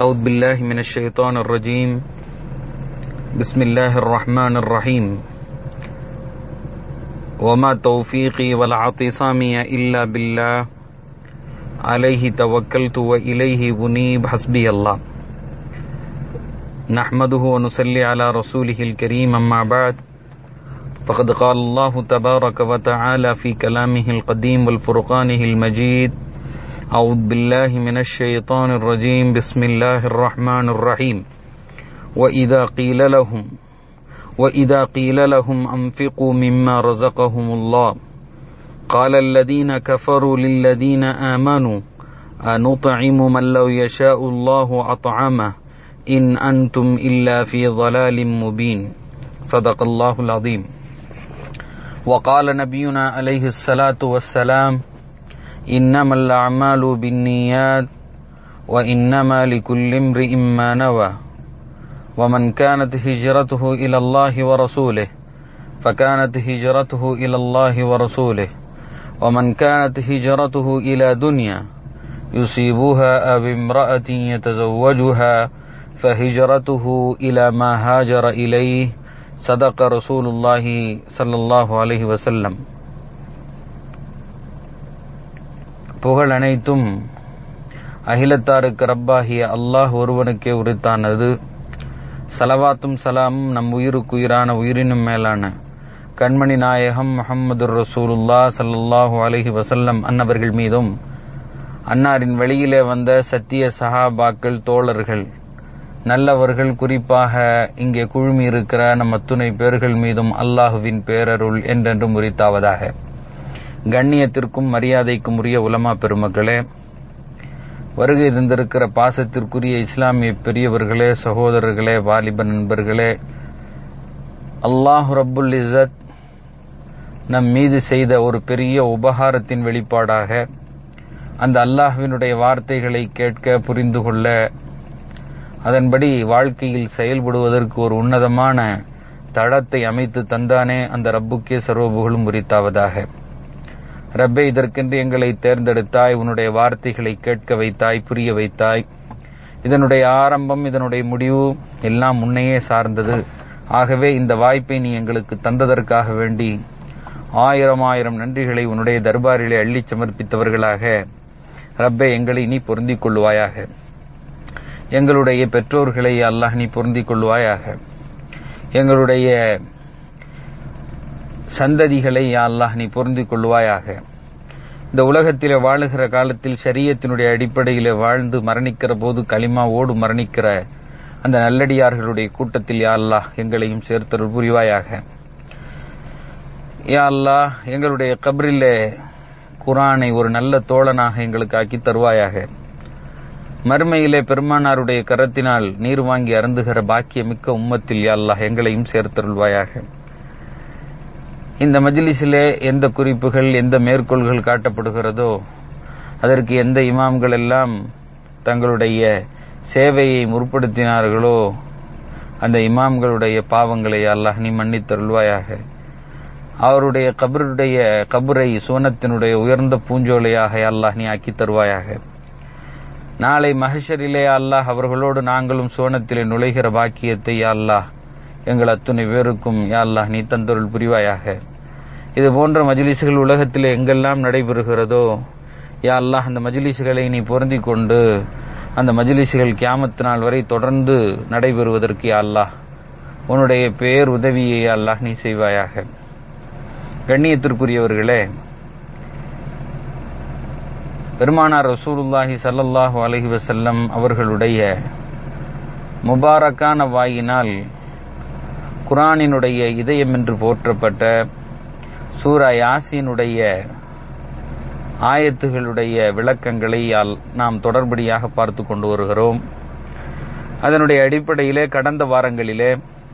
أعوذ بالله من الشيطان الرجيم بسم الله الرحمن الرحيم وما توفيقي ولا اعتصامي إلا بالله عليه توكلت وإليه أنيب حسبي الله نحمده ونصلي على رسوله الكريم أما بعد فقد قال الله تبارك وتعالى في كلامه القديم والفرقانه المجيد أعوذ بالله من الشيطان الرجيم بسم الله الرحمن الرحيم وإذا قيل لهم وإذا قيل لهم أنفقوا مما رزقهم الله قال الذين كفروا للذين آمنوا أنطعم من لو يشاء الله أطعمه إن أنتم إلا في ضلال مبين صدق الله العظيم وقال نبينا عليه الصلاة والسلام إنما الأعمال بالنيات وإنما لكل امرئ ما نوى ومن كانت هجرته إلى الله ورسوله فكانت هجرته إلى الله ورسوله ومن كانت هجرته إلى دنيا يصيبها أو امرأة يتزوجها فهجرته إلى ما هاجر إليه صدق رسول الله صلى الله عليه وسلم புகழ் அனைத்தும் அகிலத்தாருக்கு ரப்பாகிய அல்லாஹ் ஒருவனுக்கே உரித்தானது சலவாத்தும் சலாமும் நம் உயிருக்கு உயிரான உயிரினும் மேலான கண்மணி நாயகம் முகமது ரசூலுல்லா சல்லாஹூ அலஹி வசல்லம் அன்னவர்கள் மீதும் அன்னாரின் வெளியிலே வந்த சத்திய சஹாபாக்கள் தோழர்கள் நல்லவர்கள் குறிப்பாக இங்கே குழுமி இருக்கிற நம் அத்துணை பேர்கள் மீதும் அல்லாஹுவின் பேரருள் என்றென்றும் உரித்தாவதாக கண்ணியத்திற்கும் மரியாதைக்கும் உரிய உலமா பெருமக்களே வருகை தந்திருக்கிற பாசத்திற்குரிய இஸ்லாமிய பெரியவர்களே சகோதரர்களே வாலிப நண்பர்களே அல்லாஹ் ரப்புல் இசத் நம் மீது செய்த ஒரு பெரிய உபகாரத்தின் வெளிப்பாடாக அந்த அல்லாஹ்வினுடைய வார்த்தைகளை கேட்க புரிந்து கொள்ள அதன்படி வாழ்க்கையில் செயல்படுவதற்கு ஒரு உன்னதமான தளத்தை அமைத்து தந்தானே அந்த ரப்புக்கே சர்வபுகழும் உரித்தாவதாக ரப்பே இதற்கென்று எங்களை தேர்ந்தெடுத்தாய் உன்னுடைய வார்த்தைகளை கேட்க வைத்தாய் புரிய வைத்தாய் இதனுடைய ஆரம்பம் இதனுடைய முடிவு எல்லாம் முன்னையே சார்ந்தது ஆகவே இந்த வாய்ப்பை நீ எங்களுக்கு தந்ததற்காக வேண்டி ஆயிரம் ஆயிரம் நன்றிகளை உன்னுடைய தர்பாரிலே அள்ளி சமர்ப்பித்தவர்களாக ரப்பே எங்களை நீ பொருந்திக் கொள்வாயாக எங்களுடைய பெற்றோர்களை அல்லாஹ் நீ பொருந்திக் கொள்வாயாக எங்களுடைய சந்ததிகளை அல்லாஹ் நீ பொருந்திக் கொள்வாயாக இந்த உலகத்திலே வாழுகிற காலத்தில் சரியத்தினுடைய அடிப்படையிலே வாழ்ந்து மரணிக்கிற போது களிமாவோடு மரணிக்கிற அந்த நல்லடியார்களுடைய கூட்டத்தில் யா அல்லாஹ் எங்களையும் சேர்த்தருள் புரிவாயாக யா அல்லாஹ் எங்களுடைய கபரிலே குரானை ஒரு நல்ல தோழனாக எங்களுக்கு ஆக்கி தருவாயாக மறுமையிலே பெருமானாருடைய கரத்தினால் நீர் வாங்கி அருந்துகிற பாக்கியமிக்க உம்மத்தில் யா அல்லாஹ் எங்களையும் சேர்த்தருள்வாயாக இந்த மஜ்லிஸிலே எந்த குறிப்புகள் எந்த மேற்கோள்கள் காட்டப்படுகிறதோ அதற்கு எந்த இமாம்கள் எல்லாம் தங்களுடைய சேவையை முற்படுத்தினார்களோ அந்த இமாம்களுடைய பாவங்களை அல்லாஹ் நீ மன்னித்தருள்வாயாக அவருடைய கபருடைய கபரை சுவனத்தினுடைய உயர்ந்த பூஞ்சோலையாக அல்லாஹ் நீ ஆக்கி தருவாயாக நாளை மகஷரிலே அல்லாஹ் அவர்களோடு நாங்களும் சுவனத்திலே நுழைகிற பாக்கியத்தை அல்லாஹ் எங்கள் அத்துணை பேருக்கும் யா அல்லாஹ் நீ தந்தொருள் புரிவாயாக இது போன்ற மஜிலிசுகள் உலகத்தில் எங்கெல்லாம் நடைபெறுகிறதோ யா அல்லாஹ் அந்த மஜிலிசுகளை நீ பொருந்தி கொண்டு அந்த மஜிலிசுகள் கியாமத்து நாள் வரை தொடர்ந்து நடைபெறுவதற்கு யா அல்லாஹ் உன்னுடைய பேர் உதவியை அல்லாஹ் நீ செய்வாயாக கண்ணியத்திற்குரியவர்களே பெருமானார் ரசூலுல்லாஹி சல்லல்லாஹு அலஹி வசல்லம் அவர்களுடைய முபாரக்கான வாயினால் குரானினுடைய இதயம் என்று போற்றப்பட்ட சூரா யாசினுடைய ஆயத்துகளுடைய விளக்கங்களை நாம் தொடர்படியாக பார்த்து கொண்டு வருகிறோம் அதனுடைய அடிப்படையிலே கடந்த வாரங்களிலே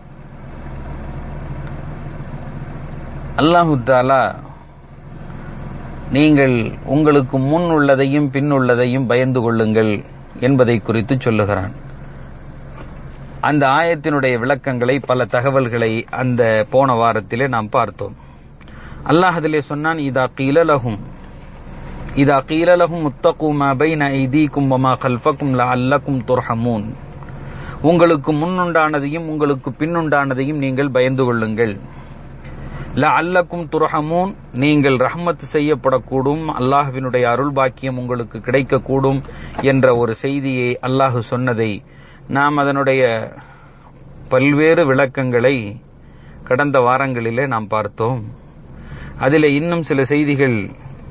அல்லாஹு தாலா நீங்கள் உங்களுக்கு முன் உள்ளதையும் பின் உள்ளதையும் பயந்து கொள்ளுங்கள் என்பதை குறித்து சொல்லுகிறான் அந்த ஆயத்தினுடைய விளக்கங்களை பல தகவல்களை அந்த போன வாரத்திலே நாம் பார்த்தோம் அல்லாஹ் அதிலே சொன்னான் இதா கீலலகும் இதா கீலலகும் முத்தகும் பைன ஐதீக்கும் வமா கல்ஃபக்கும் லஅல்லக்கும் துர்ஹமூன் உங்களுக்கு முன்னுண்டானதையும் உங்களுக்கு பின்னுண்டானதையும் நீங்கள் பயந்து கொள்ளுங்கள் லஅல்லக்கும் துர்ஹமூன் நீங்கள் ரஹ்மத் செய்யப்படக்கூடும் அல்லாஹ்வினுடைய அருள் பாக்கியம் உங்களுக்கு கிடைக்கக்கூடும் என்ற ஒரு செய்தியை அல்லாஹ் சொன்னதை நாம் அதனுடைய பல்வேறு விளக்கங்களை கடந்த வாரங்களிலே நாம் பார்த்தோம் அதிலே இன்னும் சில செய்திகள்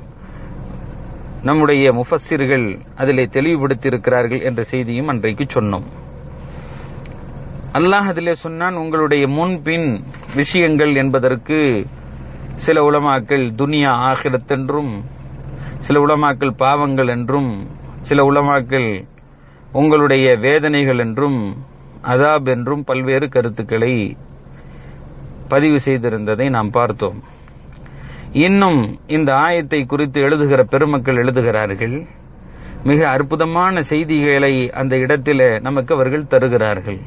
நம்முடைய முஃபssiர்கள் அதிலே தெளிவுபடுத்தியிருக்கிறார்கள் என்ற செய்தியும் அன்றைக்கு சொன்னோம் அல்லாஹ் அதிலே சொன்னான் உங்களுடைய முன்பின் விஷயங்கள் என்பதற்கு சில உலமாக்கள் துனியா ஆகிரத் என்றும் சில உலமாக்கள் பாவங்கள் என்றும் சில உலமாக்கள் உங்களுடைய வேதனைகள் என்றும் அதாப் என்றும் பல்வேறு கருத்துக்களை பதிவு செய்திருந்ததை நாம் பார்த்தோம் இன்னும் இந்த ஆயத்தை குறித்து எழுதுகிற பெருமக்கள் எழுதுகிறார்கள் மிக அற்புதமான செய்திகளை அந்த இடத்திலே நமக்கு அவர்கள் தருகிறார்கள்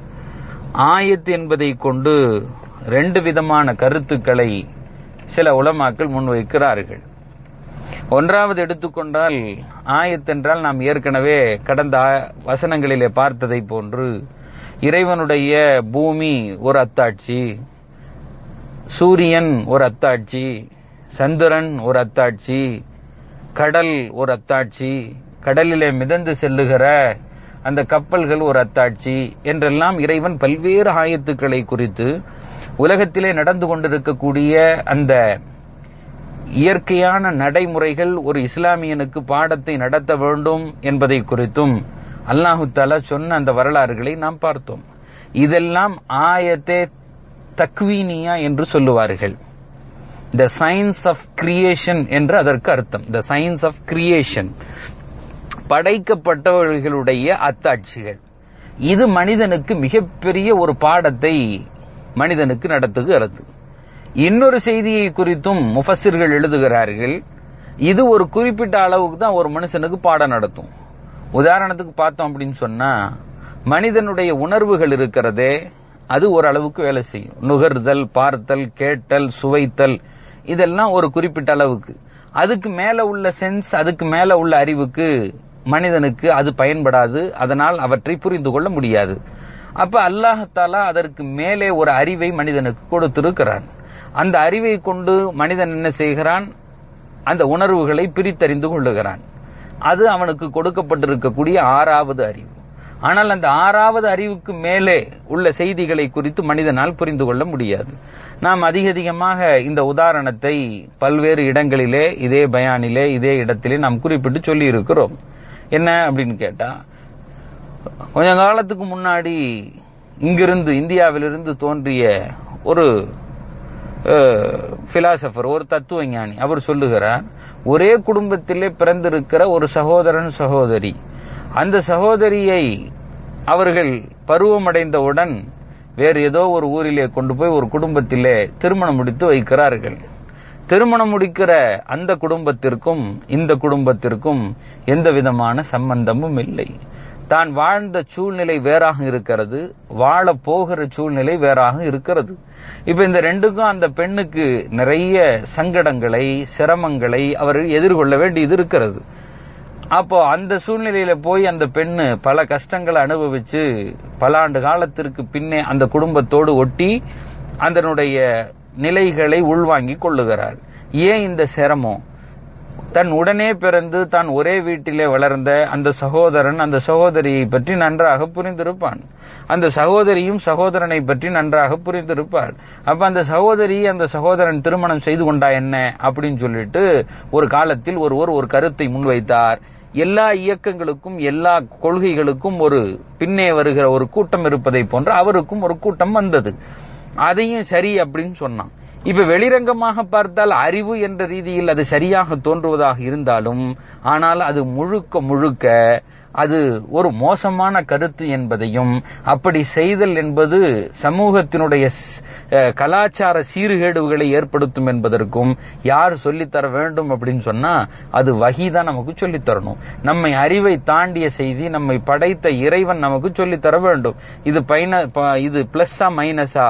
ஆயத் என்பதை கொண்டு ரெண்டு விதமான கருத்துக்களை சில உலமாக்கள் முன்வைக்கிறார்கள் ஒன்றாவது எடுத்துக்கொண்டால் ஆயத் என்றால் நாம் ஏற்கனவே கடந்த வசனங்களிலே பார்த்ததை போன்று இறைவனுடைய பூமி ஒரு அத்தாட்சி சூரியன் ஒரு அத்தாட்சி சந்திரன் ஒரு அத்தாட்சி கடல் ஒரு அத்தாட்சி கடலிலே மிதந்து செல்லுகிற அந்த கப்பல்கள் ஒரு அத்தாட்சி என்றெல்லாம் இறைவன் பல்வேறு ஆயத்துக்களை குறித்து உலகத்திலே நடந்து கொண்டிருக்கக்கூடிய அந்த இயற்கையான நடைமுறைகள் ஒரு இஸ்லாமியனுக்கு பாடத்தை நடத்த வேண்டும் என்பதை குறித்தும் அல்லாஹு தாலா சொன்ன அந்த வரலாறுகளை நாம் பார்த்தோம் இதெல்லாம் ஆயத்தே தக்வீனியா என்று சொல்லுவார்கள் த சயின்ஸ் ஆஃப் கிரியேஷன் என்று அதற்கு அர்த்தம் த சயின்ஸ் ஆஃப் கிரியேஷன் படைக்கப்பட்டவர்களுடைய அத்தாட்சிகள் இது மனிதனுக்கு மிகப்பெரிய ஒரு பாடத்தை மனிதனுக்கு நடத்துகிறது இன்னொரு செய்தியை குறித்தும் முஃபசிர்கள் எழுதுகிறார்கள் இது ஒரு குறிப்பிட்ட அளவுக்கு தான் ஒரு மனுஷனுக்கு பாடம் நடத்தும் உதாரணத்துக்கு பார்த்தோம் அப்படின்னு சொன்னா மனிதனுடைய உணர்வுகள் இருக்கிறதே அது ஓரளவுக்கு வேலை செய்யும் நுகர்தல் பார்த்தல் கேட்டல் சுவைத்தல் இதெல்லாம் ஒரு குறிப்பிட்ட அளவுக்கு அதுக்கு மேல உள்ள சென்ஸ் அதுக்கு மேல உள்ள அறிவுக்கு மனிதனுக்கு அது பயன்படாது அதனால் அவற்றை புரிந்து கொள்ள முடியாது அப்ப அல்லாஹாலா அதற்கு மேலே ஒரு அறிவை மனிதனுக்கு கொடுத்திருக்கிறான் அந்த அறிவை கொண்டு மனிதன் என்ன செய்கிறான் அந்த உணர்வுகளை பிரித்தறிந்து கொள்ளுகிறான் அது அவனுக்கு கொடுக்கப்பட்டிருக்கக்கூடிய ஆறாவது அறிவு ஆனால் அந்த ஆறாவது அறிவுக்கு மேலே உள்ள செய்திகளை குறித்து மனிதனால் புரிந்து கொள்ள முடியாது நாம் அதிக அதிகமாக இந்த உதாரணத்தை பல்வேறு இடங்களிலே இதே பயானிலே இதே இடத்திலே நாம் குறிப்பிட்டு சொல்லி இருக்கிறோம் என்ன அப்படின்னு கேட்டா கொஞ்ச காலத்துக்கு முன்னாடி இங்கிருந்து இந்தியாவிலிருந்து தோன்றிய ஒரு பிலாசபர் ஒரு தத்துவ ஞானி அவர் சொல்லுகிறார் ஒரே குடும்பத்திலே பிறந்திருக்கிற ஒரு சகோதரன் சகோதரி அந்த சகோதரியை அவர்கள் பருவமடைந்தவுடன் வேறு ஏதோ ஒரு ஊரிலே கொண்டு போய் ஒரு குடும்பத்திலே திருமணம் முடித்து வைக்கிறார்கள் திருமணம் முடிக்கிற அந்த குடும்பத்திற்கும் இந்த குடும்பத்திற்கும் எந்த விதமான சம்பந்தமும் இல்லை தான் வாழ்ந்த சூழ்நிலை வேறாக இருக்கிறது வாழ போகிற சூழ்நிலை வேறாக இருக்கிறது இப்ப இந்த ரெண்டுக்கும் அந்த பெண்ணுக்கு நிறைய சங்கடங்களை சிரமங்களை அவர் எதிர்கொள்ள வேண்டியது இருக்கிறது அப்போ அந்த சூழ்நிலையில போய் அந்த பெண்ணு பல கஷ்டங்களை அனுபவிச்சு பல ஆண்டு காலத்திற்கு பின்னே அந்த குடும்பத்தோடு ஒட்டி அதனுடைய நிலைகளை உள்வாங்கி கொள்ளுகிறார் ஏன் இந்த சிரமம் தன் உடனே பிறந்து தான் ஒரே வீட்டிலே வளர்ந்த அந்த சகோதரன் அந்த சகோதரியை பற்றி நன்றாக புரிந்திருப்பான் அந்த சகோதரியும் சகோதரனை பற்றி நன்றாக புரிந்திருப்பார் அப்ப அந்த சகோதரி அந்த சகோதரன் திருமணம் செய்து கொண்டா என்ன அப்படின்னு சொல்லிட்டு ஒரு காலத்தில் ஒருவர் ஒரு கருத்தை முன்வைத்தார் எல்லா இயக்கங்களுக்கும் எல்லா கொள்கைகளுக்கும் ஒரு பின்னே வருகிற ஒரு கூட்டம் இருப்பதை போன்று அவருக்கும் ஒரு கூட்டம் வந்தது அதையும் சரி அப்படின்னு சொன்னான் இப்ப வெளிரங்கமாக பார்த்தால் அறிவு என்ற ரீதியில் அது சரியாக தோன்றுவதாக இருந்தாலும் ஆனால் அது முழுக்க முழுக்க அது ஒரு மோசமான கருத்து என்பதையும் அப்படி செய்தல் என்பது சமூகத்தினுடைய கலாச்சார சீர்கேடுகளை ஏற்படுத்தும் என்பதற்கும் யார் சொல்லித்தர வேண்டும் அப்படின்னு சொன்னா அது வகிதான் நமக்கு சொல்லித்தரணும் நம்மை அறிவை தாண்டிய செய்தி நம்மை படைத்த இறைவன் நமக்கு சொல்லித்தர வேண்டும் இது பைன இது பிளஸ்ஸா மைனஸா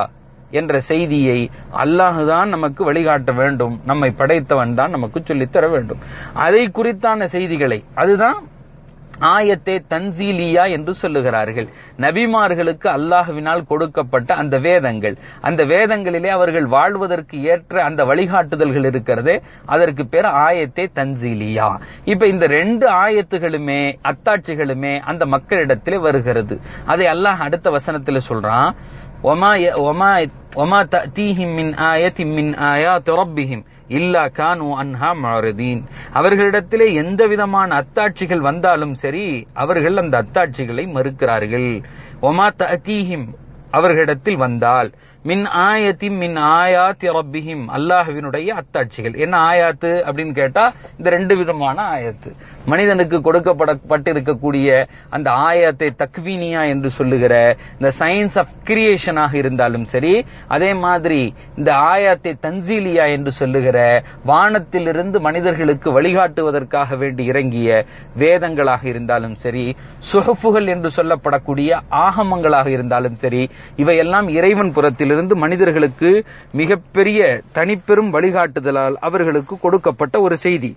என்ற செய்தியை அல்லாஹுதான் நமக்கு வழிகாட்ட வேண்டும் நம்மை படைத்தவன் தான் நமக்கு சொல்லித்தர வேண்டும் அதை குறித்தான செய்திகளை அதுதான் ஆயத்தே தன்சீலியா என்று சொல்லுகிறார்கள் நபிமார்களுக்கு அல்லாஹுவினால் கொடுக்கப்பட்ட அந்த வேதங்கள் அந்த வேதங்களிலே அவர்கள் வாழ்வதற்கு ஏற்ற அந்த வழிகாட்டுதல்கள் இருக்கிறதே அதற்கு பேர் ஆயத்தே தன்சீலியா இப்ப இந்த ரெண்டு ஆயத்துகளுமே அத்தாட்சிகளுமே அந்த மக்களிடத்திலே வருகிறது அதை அல்லாஹ் அடுத்த வசனத்தில் சொல்றான் ஒமா ஒமா ஒமா தீஹிம் மின் ஆயத்தின் மின் ஆயாத் ரப்பிஹிம் இல்லா கானு அன்ஹா மாரதீன் அவர்களிடத்திலே எந்த விதமான அத்தாட்சிகள் வந்தாலும் சரி அவர்கள் அந்த அத்தாட்சிகளை மறுக்கிறார்கள் ஒமா தீஹிம் அவர்களிடத்தில் வந்தால் மின் ஆயத்தி மின் ஆயாத் ரப்பிஹிம் அல்லாஹுவினுடைய அத்தாட்சிகள் என்ன ஆயாத்து அப்படின்னு கேட்டா இந்த ரெண்டு விதமான ஆயத்து மனிதனுக்கு கொடுக்கப்படப்பட்டிருக்கக்கூடிய அந்த ஆயத்தை தக்வீனியா என்று சொல்லுகிற இந்த சயின்ஸ் ஆஃப் கிரியேஷனாக இருந்தாலும் சரி அதே மாதிரி இந்த ஆயத்தை தன்சீலியா என்று சொல்லுகிற வானத்திலிருந்து மனிதர்களுக்கு வழிகாட்டுவதற்காக வேண்டி இறங்கிய வேதங்களாக இருந்தாலும் சரி சுஹஃபுகள் என்று சொல்லப்படக்கூடிய ஆகமங்களாக இருந்தாலும் சரி இவையெல்லாம் இறைவன் புறத்திலிருந்து மனிதர்களுக்கு மிகப்பெரிய தனிப்பெரும் வழிகாட்டுதலால் அவர்களுக்கு கொடுக்கப்பட்ட ஒரு செய்தி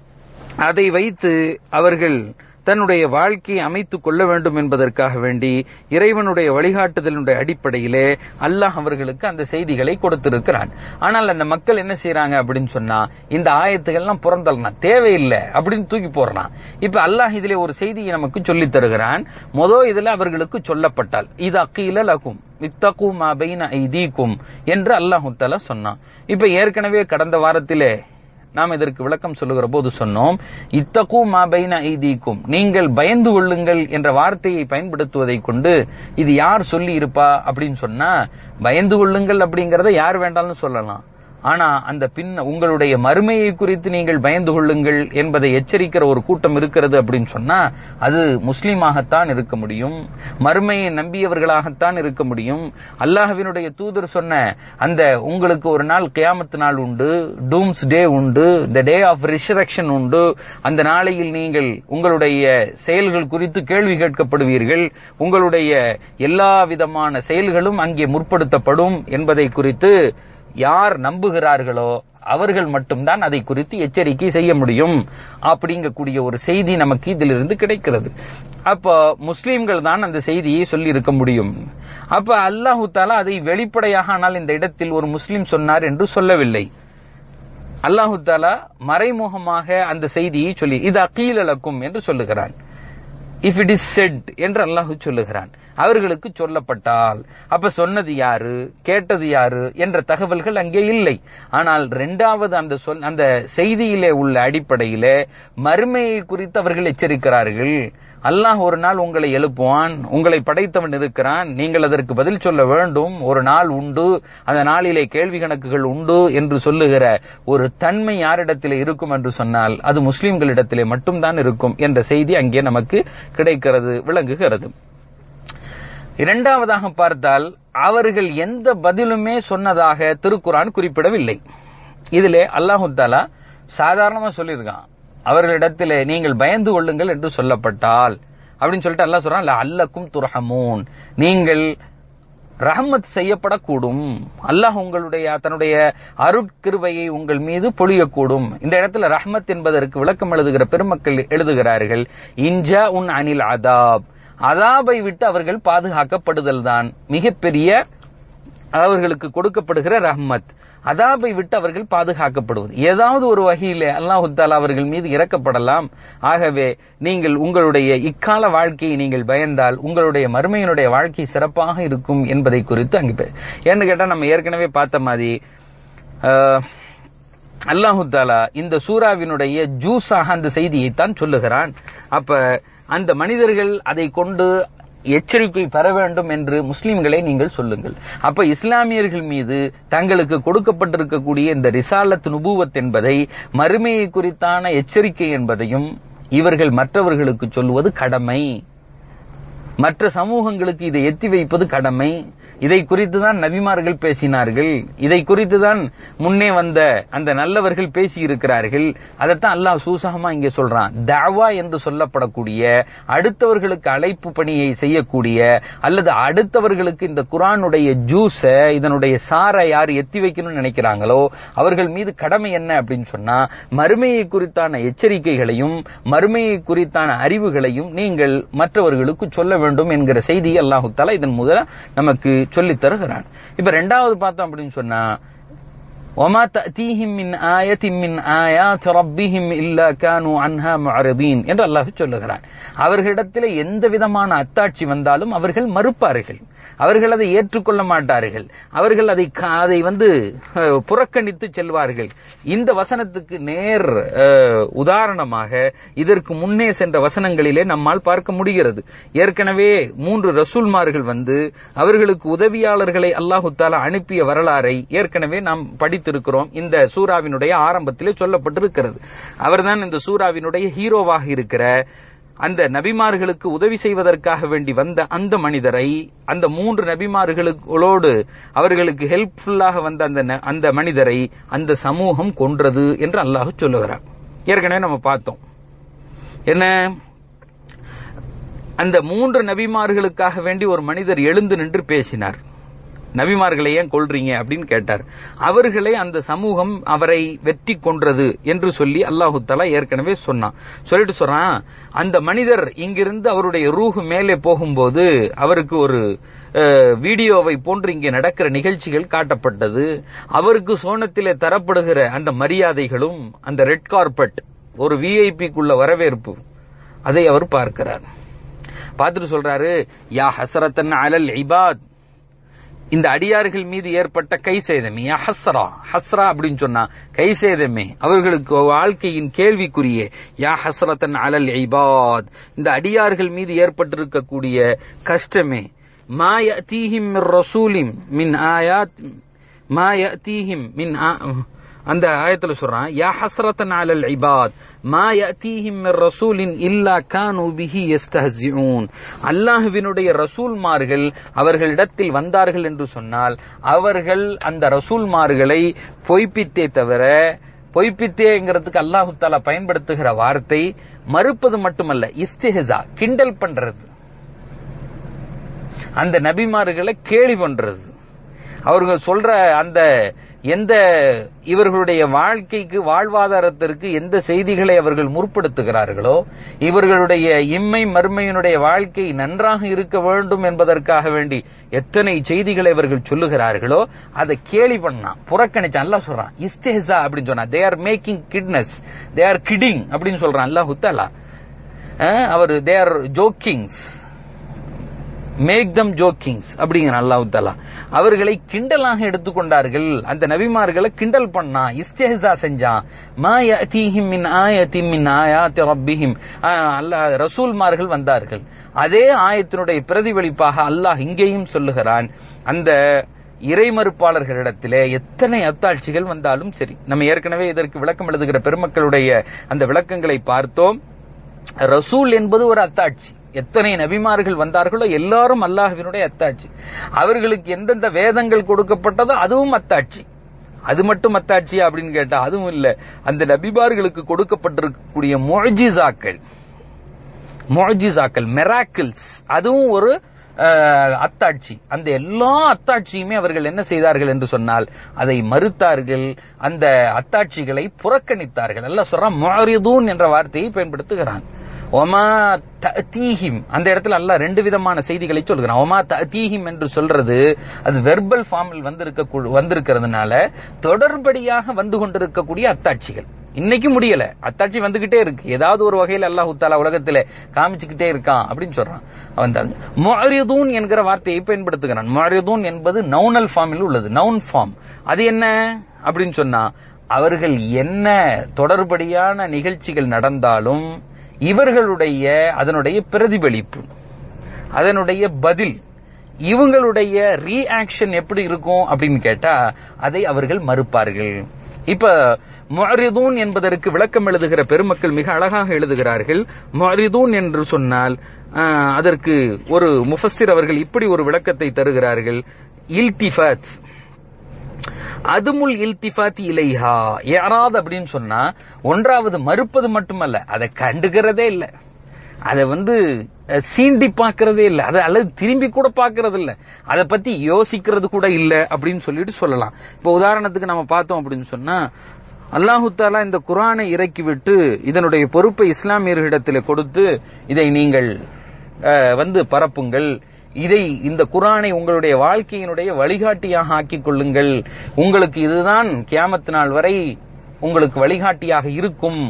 அதை வைத்து அவர்கள் தன்னுடைய வாழ்க்கையை அமைத்துக் கொள்ள வேண்டும் என்பதற்காக வேண்டி இறைவனுடைய வழிகாட்டுதலுடைய அடிப்படையிலே அல்லாஹ் அவர்களுக்கு அந்த செய்திகளை கொடுத்திருக்கிறான் ஆனால் அந்த மக்கள் என்ன செய்யறாங்க அப்படின்னு சொன்னா இந்த ஆயத்துகள்லாம் புறந்தள்ளனா தேவையில்லை அப்படின்னு தூக்கி போடுறான் இப்ப அல்லாஹ் இதுல ஒரு செய்தியை நமக்கு சொல்லித் தருகிறான் மொதல் இதுல அவர்களுக்கு சொல்லப்பட்டால் இது அக்கீல லகும் இத்தகு மா பைன ஐதீக்கும் என்று அல்லாஹு தலா சொன்னான் இப்ப ஏற்கனவே கடந்த வாரத்திலே நாம் இதற்கு விளக்கம் சொல்லுகிற போது சொன்னோம் இத்தகு மாபைன ஐதீக்கும் நீங்கள் பயந்து கொள்ளுங்கள் என்ற வார்த்தையை பயன்படுத்துவதை கொண்டு இது யார் சொல்லி இருப்பா அப்படின்னு சொன்னா பயந்து கொள்ளுங்கள் அப்படிங்கறத யார் வேண்டாலும் சொல்லலாம் ஆனா அந்த பின் உங்களுடைய மறுமையை குறித்து நீங்கள் பயந்து கொள்ளுங்கள் என்பதை எச்சரிக்கிற ஒரு கூட்டம் இருக்கிறது அப்படின்னு சொன்னா அது முஸ்லீமாகத்தான் இருக்க முடியும் மறுமையை நம்பியவர்களாகத்தான் இருக்க முடியும் அல்லாஹ்வினுடைய தூதர் சொன்ன அந்த உங்களுக்கு ஒரு நாள் கியாமத்து நாள் உண்டு டூம்ஸ் டே உண்டு த டே ஆஃப் ரிசரக்ஷன் உண்டு அந்த நாளையில் நீங்கள் உங்களுடைய செயல்கள் குறித்து கேள்வி கேட்கப்படுவீர்கள் உங்களுடைய எல்லா விதமான செயல்களும் அங்கே முற்படுத்தப்படும் என்பதை குறித்து யார் நம்புகிறார்களோ அவர்கள் மட்டும்தான் அதை குறித்து எச்சரிக்கை செய்ய முடியும் அப்படிங்கக்கூடிய ஒரு செய்தி நமக்கு இதிலிருந்து கிடைக்கிறது அப்ப முஸ்லீம்கள் தான் அந்த செய்தியை சொல்லி இருக்க முடியும் அப்ப அல்லாஹு தாலா அதை வெளிப்படையாக ஆனால் இந்த இடத்தில் ஒரு முஸ்லீம் சொன்னார் என்று சொல்லவில்லை அல்லாஹு தாலா மறைமுகமாக அந்த செய்தியை சொல்லி இது அகீலக்கும் என்று சொல்லுகிறான் இஃப் இட் இஸ் செட் என்று அல்லாஹு சொல்லுகிறான் அவர்களுக்கு சொல்லப்பட்டால் அப்ப சொன்னது யாரு கேட்டது யாரு என்ற தகவல்கள் அங்கே இல்லை ஆனால் இரண்டாவது அந்த சொல் அந்த செய்தியிலே உள்ள அடிப்படையிலே மறுமையை குறித்து அவர்கள் எச்சரிக்கிறார்கள் அல்லாஹ் ஒரு நாள் உங்களை எழுப்புவான் உங்களை படைத்தவன் இருக்கிறான் நீங்கள் அதற்கு பதில் சொல்ல வேண்டும் ஒரு நாள் உண்டு அந்த நாளிலே கேள்வி கணக்குகள் உண்டு என்று சொல்லுகிற ஒரு தன்மை யாரிடத்திலே இருக்கும் என்று சொன்னால் அது முஸ்லிம்களிடத்திலே மட்டும்தான் இருக்கும் என்ற செய்தி அங்கே நமக்கு கிடைக்கிறது விளங்குகிறது இரண்டாவதாக பார்த்தால் அவர்கள் எந்த பதிலுமே சொன்னதாக திருக்குரான் குறிப்பிடவில்லை இதிலே அல்லாஹு தாலா சாதாரணமா சொல்லியிருக்கான் அவர்களிடத்திலே நீங்கள் பயந்து கொள்ளுங்கள் என்று சொல்லப்பட்டால் அப்படின்னு சொல்லிட்டு அல்லாஹ் சொல்றான் அல்லக்கும் துரஹமூன் நீங்கள் ரஹமத் செய்யப்படக்கூடும் அல்லாஹ் உங்களுடைய தன்னுடைய அருட்கிருபையை உங்கள் மீது பொழியக்கூடும் இந்த இடத்துல ரஹமத் என்பதற்கு விளக்கம் எழுதுகிற பெருமக்கள் எழுதுகிறார்கள் இன்ஜா உன் அனில் அதாப் அதாபை விட்டு அவர்கள் பாதுகாக்கப்படுதல் தான் மிகப்பெரிய அவர்களுக்கு கொடுக்கப்படுகிற ரஹ்மத் அதாபை விட்டு அவர்கள் பாதுகாக்கப்படுவது ஏதாவது ஒரு வகையிலே அல்லாஹு தாலா அவர்கள் மீது இறக்கப்படலாம் ஆகவே நீங்கள் உங்களுடைய இக்கால வாழ்க்கையை நீங்கள் பயந்தால் உங்களுடைய மறுமையினுடைய வாழ்க்கை சிறப்பாக இருக்கும் என்பதை குறித்து அங்கு ஏன்னு கேட்டா நம்ம ஏற்கனவே பார்த்த மாதிரி அல்லாஹு தாலா இந்த சூறாவினுடைய ஜூஸாக அந்த செய்தியைத்தான் சொல்லுகிறான் அப்ப அந்த மனிதர்கள் அதை கொண்டு எச்சரிக்கை பெற வேண்டும் என்று முஸ்லிம்களை நீங்கள் சொல்லுங்கள் அப்ப இஸ்லாமியர்கள் மீது தங்களுக்கு கொடுக்கப்பட்டிருக்கக்கூடிய இந்த ரிசாலத் நுபுவத் என்பதை மறுமையை குறித்தான எச்சரிக்கை என்பதையும் இவர்கள் மற்றவர்களுக்கு சொல்லுவது கடமை மற்ற சமூகங்களுக்கு இதை எத்தி வைப்பது கடமை இதை குறித்து தான் நபிமார்கள் பேசினார்கள் இதை குறித்து தான் முன்னே வந்த அந்த நல்லவர்கள் பேசி இருக்கிறார்கள் அதைத்தான் அல்லாஹ் சூசகமா இங்க சொல்றான் தாவா என்று சொல்லப்படக்கூடிய அடுத்தவர்களுக்கு அழைப்பு பணியை செய்யக்கூடிய அல்லது அடுத்தவர்களுக்கு இந்த குரானுடைய ஜூஸ இதனுடைய சாரை யார் எத்தி வைக்கணும்னு நினைக்கிறாங்களோ அவர்கள் மீது கடமை என்ன அப்படின்னு சொன்னா மறுமையை குறித்தான எச்சரிக்கைகளையும் மறுமையை குறித்தான அறிவுகளையும் நீங்கள் மற்றவர்களுக்கு சொல்ல வேண்டும் என்கிற செய்தியை அல்லாஹு தாலா இதன் முதல நமக்கு சொல்லித் தருகிறான் இப்ப ரெண்டாவது பார்த்தோம் அப்படின்னு சொன்னா وما تأتيهم من آية من آيات ربهم إلا كانوا عنها معرضين என்று அல்லாஹ் சொல்லுகிறான் அவர்களிடத்தில் எந்த விதமான அத்தாட்சி வந்தாலும் அவர்கள் மறுப்பார்கள் அவர்கள் அதை ஏற்றுக்கொள்ள மாட்டார்கள் அவர்கள் அதை க- அதை வந்து அஹ், புறக்கணித்து செல்வார்கள் இந்த வசனத்துக்கு நேர் அஹ், உதாரணமாக இதற்கு முன்னே சென்ற வசனங்களிலே நம்மால் பார்க்க முடிகிறது ஏற்கனவே மூன்று ரசூல்மார்கள் வந்து அவர்களுக்கு உதவியாளர்களை அல்லாஹு தாலா அனுப்பிய வரலாறை ஏற்கனவே நாம் படித்திருக்கிறோம் இந்த சூராவினுடைய ஆரம்பத்திலே சொல்லப்பட்டிருக்கிறது அவர்தான் இந்த சூராவினுடைய ஹீரோவாக இருக்கிற அந்த நபிமார்களுக்கு உதவி செய்வதற்காக வேண்டி வந்த அந்த மனிதரை அந்த மூன்று நபிமார்களுகளோடு அவர்களுக்கு ஹெல்ப்ஃபுல்லாக வந்த அந்த ந- அந்த மனிதரை அந்த சமூகம் கொன்றது என்று அல்லாஹ் சொல்லுகிறார் ஏற்கனவே நம்ம பார்த்தோம் என்ன அந்த மூன்று நபிமார்களுக்காக வேண்டி ஒரு மனிதர் எழுந்து நின்று பேசினார் நபிமார்களை ஏன் கொல்றீங்க அப்படின்னு கேட்டார் அவர்களை அந்த சமூகம் அவரை வெற்றி கொன்றது என்று சொல்லி அல்லாஹு தலா ஏற்கனவே சொன்னான் சொல்லிட்டு சொல்றான் அந்த மனிதர் இங்கிருந்து அவருடைய ரூஹு மேலே போகும்போது அவருக்கு ஒரு அஹ், வீடியோவை போன்று இங்கே நடக்கிற நிகழ்ச்சிகள் காட்டப்பட்டது அவருக்கு சோனத்திலே தரப்படுகிற அந்த மரியாதைகளும் அந்த ரெட் கார்பெட் ஒரு விஐபிக்குள்ள வரவேற்பு அதை அவர் பார்க்கிறார் பார்த்துட்டு சொல்றாரு யா ஹசரத்தன் அலல் இபாத் இந்த அடியார்கள் மீது ஏற்பட்ட கை சேதமே யா ஹஸ்ரா ஹஸ்ரா அப்படின்னு சொன்னா கை சேதமே அவர்களுக்கு வாழ்க்கையின் கேள்விக்குரிய யா ஹஸ்ரத்தன் அலல் இபாத் இந்த அடியார்கள் மீது ஏற்பட்டிருக்கக்கூடிய கஷ்டமே மா யஅதீஹிம் மின் ரசூலிம் மின் ஆயாத் மா யஅதீஹிம் மின் ஆ- அந்த ஆயத்துல சொல்றான் யா ஹஸ்ரத்தன் அலல் இபாத் மா யஅதீஹிம் மின் ரசூலின் இல்லா கானு பிஹி யஸ்தஹ்சிஊன் அல்லாஹ்வினுடைய ரசூல்மார்கள் அவர்களிடத்தில் வந்தார்கள் என்று சொன்னால் அவர்கள் அந்த ரசூல்மார்களை பொய்ப்பித்தே தவிர பொய்ப்பித்தேங்கிறதுக்கு அல்லாஹு தாலா பயன்படுத்துகிற வார்த்தை மறுப்பது மட்டுமல்ல இஸ்திஹா கிண்டல் பண்றது அந்த நபிமார்களை கேலி பண்றது அவர்கள் சொல்ற அந்த எந்த இவர்களுடைய வாழ்க்கைக்கு வாழ்வாதாரத்திற்கு எந்த செய்திகளை அவர்கள் முற்படுத்துகிறார்களோ இவர்களுடைய இம்மை மறுமையினுடைய வாழ்க்கை நன்றாக இருக்க வேண்டும் என்பதற்காக வேண்டி எத்தனை செய்திகளை அவர்கள் சொல்லுகிறார்களோ அதை கேலி பண்ணா புறக்கணிச்சு அல்லாஹ் சொல்றான் இஸ்தேசா அப்படின்னு சொன்னா they are making kindness they are kidding அப்படின்னு சொல்றான் அல்லாஹ் உத்தலா அவர் தே ஆர் ஜோக்கிங்ஸ் மேக் தம் ஜோக்கிங்ஸ் அப்படிங்கிற அல்லாஹ் தாலா அவர்களை கிண்டலாக எடுத்துக்கொண்டார்கள் அந்த நபிமார்களை கிண்டல் பண்ணா இஸ்தேசா செஞ்சான் மா யஅதீஹிம் மின் ஆயத்தின் மின் ஆயாத்தி ரப்பிஹிம் அல்லாஹ் ரசூல்மார்கள் வந்தார்கள் அதே ஆயத்தினுடைய பிரதிபலிப்பாக அல்லாஹ் இங்கேயும் சொல்லுகிறான் அந்த இறைமறுப்பாளர்களிடத்திலே எத்தனை அத்தாட்சிகள் வந்தாலும் சரி நம்ம ஏற்கனவே இதற்கு விளக்கம் எழுதுகிற பெருமக்களுடைய அந்த விளக்கங்களை பார்த்தோம் ரசூல் என்பது ஒரு அத்தாட்சி எத்தனை நபிமார்கள் வந்தார்களோ எல்லாரும் அல்லாஹ்வினுடைய அத்தாட்சி அவர்களுக்கு எந்தெந்த வேதங்கள் கொடுக்கப்பட்டதோ அதுவும் அத்தாட்சி அது மட்டும் அத்தாட்சியா அப்படின்னு கேட்டா அதுவும் இல்ல அந்த நபிமார்களுக்கு கொடுக்கப்பட்டிருக்கக்கூடிய மொஜிசாக்கள் மொஜிசாக்கள் மெராக்கிள்ஸ் அதுவும் ஒரு அஹ், அத்தாட்சி அந்த எல்லா அத்தாட்சியுமே அவர்கள் என்ன செய்தார்கள் என்று சொன்னால் அதை மறுத்தார்கள் அந்த அத்தாட்சிகளை புறக்கணித்தார்கள் அல்ல சொல்றான் முஅரிதூன் என்ற வார்த்தையை பயன்படுத்துகிறான் ஒமா தீஹிம் அந்த இடத்துல அல்லாஹ் ரெண்டு விதமான செய்திகளை சொல்கிறான் ஒமா தீஹிம் என்று சொல்றது அது வெர்பல் ஃபார்மில் வந்திருக்க வந்திருக்கிறதுனால தொடர்படியாக வந்து கொண்டிருக்கக்கூடிய அத்தாட்சிகள் இன்னைக்கு முடியல அத்தாட்சி வந்துகிட்டே இருக்கு ஏதாவது ஒரு வகையில் அல்லாஹ் தாலா உலகத்துல காமிச்சுக்கிட்டே இருக்கான் அப்படின்னு சொல்றான் அவன் தான் மொரிதூன் என்கிற வார்த்தையை பயன்படுத்துகிறான் மொரிதூன் என்பது நவுனல் ஃபார்மில் உள்ளது நவுன் ஃபார்ம் அது என்ன அப்படின்னு சொன்னா அவர்கள் என்ன தொடர்படியான நிகழ்ச்சிகள் நடந்தாலும் இவர்களுடைய அதனுடைய பிரதிபலிப்பு அதனுடைய பதில் இவங்களுடைய ரீஆக்ஷன் எப்படி இருக்கும் அப்படின்னு கேட்டா அதை அவர்கள் மறுப்பார்கள் இப்ப முஅரிதூன் என்பதற்கு விளக்கம் எழுதுகிற பெருமக்கள் மிக அழகாக எழுதுகிறார்கள் முஅரிதூன் என்று சொன்னால் ஆஹ், அதற்கு ஒரு முஃபஸ்ஸிர் அவர்கள் இப்படி ஒரு விளக்கத்தை தருகிறார்கள் இல்திஃபாத் அதுமுல் இல்திஃபாத்தி இலைஹா யாராவது அப்படின்னு சொன்னா ஒன்றாவது மறுப்பது மட்டுமல்ல அதை கண்டுக்கிறதே இல்ல அதை வந்து அஹ், சீண்டி பார்க்கறதே இல்ல அதை அல்லது திரும்பி கூட பார்க்கறது இல்ல அதை பத்தி யோசிக்கிறது கூட இல்ல அப்படின்னு சொல்லிட்டு சொல்லலாம் இப்போ உதாரணத்துக்கு நம்ம பார்த்தோம் அப்படின்னு சொன்னா அல்லாஹு தாலா இந்த குரானை இறக்கிவிட்டு இதனுடைய பொறுப்பை இஸ்லாமியர்களிடத்தில் கொடுத்து இதை நீங்கள் அஹ், வந்து பரப்புங்கள் இதை இந்த குரானை உங்களுடைய வாழ்க்கையினுடைய வழிகாட்டியாக ஆக்கிக் கொள்ளுங்கள் உங்களுக்கு இதுதான் கியாமத்து நாள் வரை உங்களுக்கு வழிகாட்டியாக இருக்கும்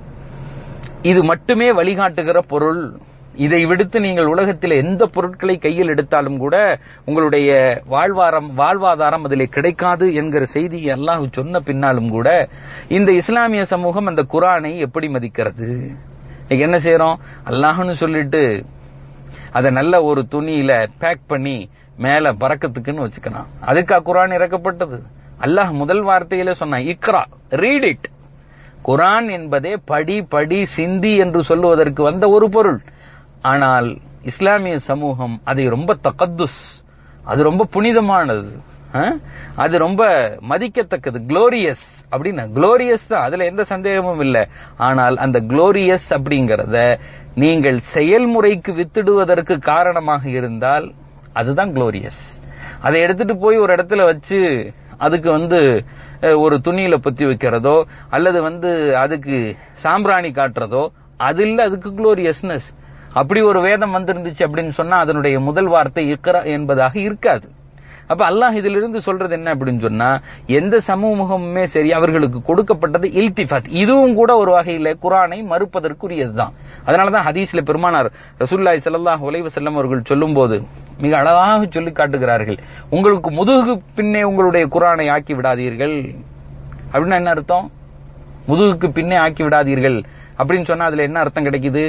இது மட்டுமே வழிகாட்டுகிற பொருள் இதை விடுத்து நீங்கள் உலகத்தில் எந்த பொருட்களை கையில் எடுத்தாலும் கூட உங்களுடைய வாழ்வாரம் வாழ்வாதாரம் அதிலே கிடைக்காது என்கிற செய்தியை அல்லாஹ் சொன்ன பின்னாலும் கூட இந்த இஸ்லாமிய சமூகம் அந்த குரானை எப்படி மதிக்கிறது இன்னைக்கு என்ன செய்யறோம் அல்லாஹ்னு சொல்லிட்டு அதை நல்ல ஒரு துணியில பேக் பண்ணி மேல பறக்கத்துக்குன்னு வச்சுக்கலாம் அதுக்கா குரான் இறக்கப்பட்டது அல்லாஹ் முதல் வார்த்தையில சொன்னான் இக்ரா ரீட் இட் குரான் என்பதே படி படி சிந்தி என்று சொல்லுவதற்கு வந்த ஒரு பொருள் ஆனால் இஸ்லாமிய சமூகம் அதை ரொம்ப தகத்துஸ் அது ரொம்ப புனிதமானது அஹ்? அது ரொம்ப மதிக்கத்தக்கது குளோரியஸ் அப்படின்னு குளோரியஸ் தான் அதுல எந்த சந்தேகமும் இல்லை ஆனால் அந்த குளோரியஸ் அப்படிங்கறத நீங்கள் செயல்முறைக்கு வித்திடுவதற்கு காரணமாக இருந்தால் அதுதான் குளோரியஸ் அதை எடுத்துட்டு போய் ஒரு இடத்துல வச்சு அதுக்கு வந்து அஹ், ஒரு துணியில பொத்தி வைக்கிறதோ அல்லது வந்து அதுக்கு சாம்பிராணி காட்டுறதோ அது இல்ல அதுக்கு குளோரியஸ்னஸ் அப்படி ஒரு வேதம் வந்திருந்துச்சு அப்படின்னு சொன்னா அதனுடைய முதல் வார்த்தை இக்ரா என்பதாக இருக்காது அப்ப அல்லாஹ் இதிலிருந்து சொல்றது என்ன அப்படின்னு சொன்னா எந்த சமூகமுமே சரி அவர்களுக்கு கொடுக்கப்பட்டது இல்திஃபாத் இதுவும் கூட ஒரு வகையில குரானை மறுப்பதற்குரியதுதான் அதனாலதான் ஹதீஸ்ல பெருமானார் ரசூல்லாய் ஸல்லல்லாஹு அலைஹி வஸல்லம் அவர்கள் சொல்லும்போது மிக அழகாக சொல்லி காட்டுகிறார்கள் உங்களுக்கு முதுகுக்கு பின்னே உங்களுடைய குரானை ஆக்கி விடாதீர்கள் அப்படின்னா என்ன அர்த்தம் முதுகுக்கு பின்னே ஆக்கி விடாதீர்கள் அப்படின்னு சொன்னா அதுல என்ன அர்த்தம் கிடைக்குது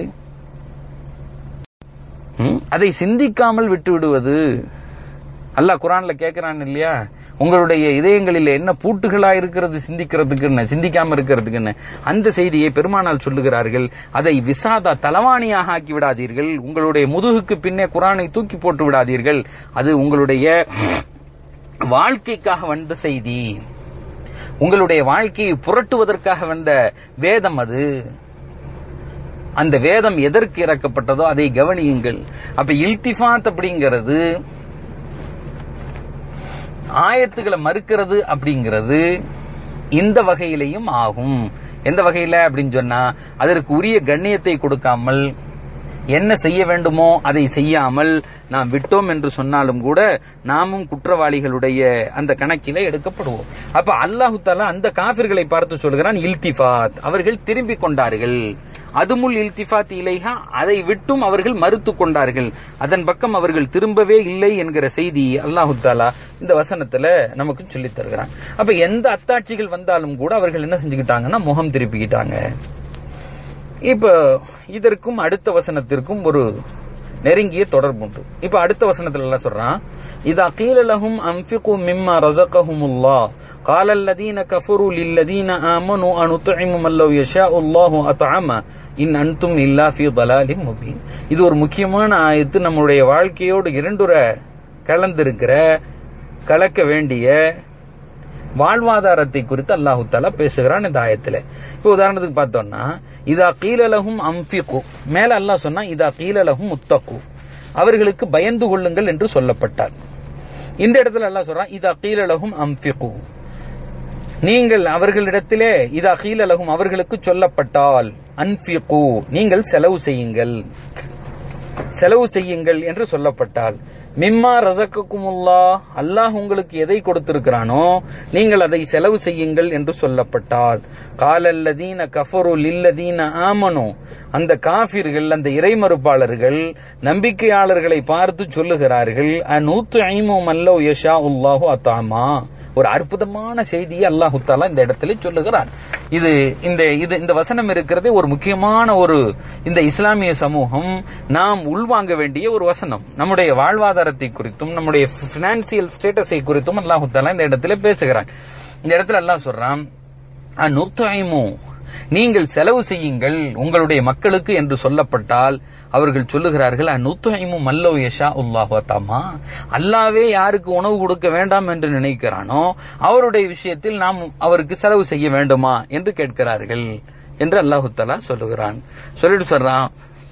ம்? அதை சிந்திக்காமல் விட்டு விடுவது அல்லாஹ் குரான்ல கேக்குறான் இல்லையா உங்களுடைய இதயங்களில் என்ன பூட்டுகளா இருக்கிறது சிந்திக்கிறதுக்குன்னு சிந்திக்காம இருக்கிறதுக்குன்னு அந்த செய்தியை பெருமானால் சொல்லுகிறார்கள் அதை விசாதா தலவாணியாக ஆக்கி விடாதீர்கள் உங்களுடைய முதுகுக்கு பின்னே குரானை தூக்கி போட்டு விடாதீர்கள் அது உங்களுடைய வாழ்க்கைக்காக வந்த செய்தி உங்களுடைய வாழ்க்கையை புரட்டுவதற்காக வந்த வேதம் அது அந்த வேதம் எதற்கு இறக்கப்பட்டதோ அதை கவனியுங்கள் அப்ப இல்திஃபாத் அப்படிங்கிறது ஆயத்துக்களை மறுக்கிறது அப்படிங்கிறது இந்த வகையிலையும் ஆகும் எந்த வகையில அப்படின்னு சொன்னா அதற்கு உரிய கண்ணியத்தை கொடுக்காமல் என்ன செய்ய வேண்டுமோ அதை செய்யாமல் நாம் விட்டோம் என்று சொன்னாலும் கூட நாமும் குற்றவாளிகளுடைய அந்த கணக்கில எடுக்கப்படுவோம் அப்ப அல்லாஹு தாலா அந்த காபிர்களை பார்த்து சொல்கிறான் இல்திஃபாத் அவர்கள் திரும்பிக் கொண்டார்கள் அதுமுல் இல்திஃபாத் இலைஹா அதை விட்டும் அவர்கள் மறுத்து கொண்டார்கள் அதன் பக்கம் அவர்கள் திரும்பவே இல்லை என்கிற செய்தி அல்லாஹு தாலா இந்த வசனத்துல நமக்கு சொல்லித் தருகிறான் அப்ப எந்த அத்தாட்சிகள் வந்தாலும் கூட அவர்கள் என்ன செஞ்சுக்கிட்டாங்கன்னா முகம் திருப்பிக்கிட்டாங்க இப்ப இதற்கும் அடுத்த வசனத்திற்கும் ஒரு நெருங்கிய தொடர்பு உண்டு இப்ப அடுத்த வசனத்துல எல்லாம் சொல்றான் இதா கீல லஹும் அன்ஃபிகு மிம்மா ரஸகஹுமுல்லாஹ் قال الذين كفروا للذين آمنوا أنطعم من لو يشاء الله أطعم إن أنتم إلا في ضلال مبين இது ஒரு முக்கியமான ஆயத்து நம்முடைய வாழ்க்கையோடு இரண்டுற கலந்திருக்கிற கலக்க வேண்டிய வாழ்வாதாரத்தை குறித்து அல்லாஹு தாலா பேசுகிறான் இந்த ஆயத்துல இப்ப உதாரணத்துக்கு பார்த்தோம்னா இதா கீலலகும் அம்ஃபிகு மேல அல்லாஹ் சொன்னா இதா கீலலகும் முத்தகு அவர்களுக்கு பயந்து கொள்ளுங்கள் என்று சொல்லப்பட்டார் இந்த இடத்துல அல்லாஹ் சொல்றான் இதா கீலலகும் அம்ஃபிகு நீங்கள் அவர்களிடத்திலே இதா கீலலகும் அவர்களுக்கு சொல்லப்பட்டால் அன்ஃபிகு நீங்கள் செலவு செய்யுங்கள் செலவு செய்யுங்கள் என்று சொல்லப்பட்டால் மிம்மா ரசக்குமுல்லா அல்லாஹ் உங்களுக்கு எதை கொடுத்திருக்கிறானோ நீங்கள் அதை செலவு செய்யுங்கள் என்று சொல்லப்பட்டால் காலல்லதீன கஃபரு லில்லதீன ஆமனு அந்த காபிர்கள் அந்த இறைமறுப்பாளர்கள் நம்பிக்கையாளர்களை பார்த்து சொல்லுகிறார்கள் அநூத்து ஐமு மல்லோ யஷா உல்லாஹு அத்தாமா ஒரு அற்புதமான செய்தியை அல்லாஹு தாலா இந்த இடத்துல சொல்லுகிறார் இது இந்த இது இந்த வசனம் இருக்கிறதே ஒரு முக்கியமான ஒரு இந்த இஸ்லாமிய சமூகம் நாம் உள்வாங்க வேண்டிய ஒரு வசனம் நம்முடைய வாழ்வாதாரத்தை குறித்தும் நம்முடைய பினான்சியல் ஸ்டேட்டஸை குறித்தும் அல்லாஹு தாலா இந்த இடத்துல பேசுகிறான் இந்த இடத்துல அல்லாஹ் சொல்றான் அந்நுத்தைமு நீங்கள் செலவு செய்யுங்கள் உங்களுடைய மக்களுக்கு என்று சொல்லப்பட்டால் அவர்கள் சொல்லுகிறார்கள் அந்நுத்தைமு மல்லோ யஷா உல்லாஹோ தாமா அல்லாவே யாருக்கு உணவு கொடுக்க வேண்டாம் என்று நினைக்கிறானோ அவருடைய விஷயத்தில் நாம் அவருக்கு செலவு செய்ய வேண்டுமா என்று கேட்கிறார்கள் என்று அல்லாஹு தலா சொல்லுகிறான் சொல்லிட்டு சொல்றான்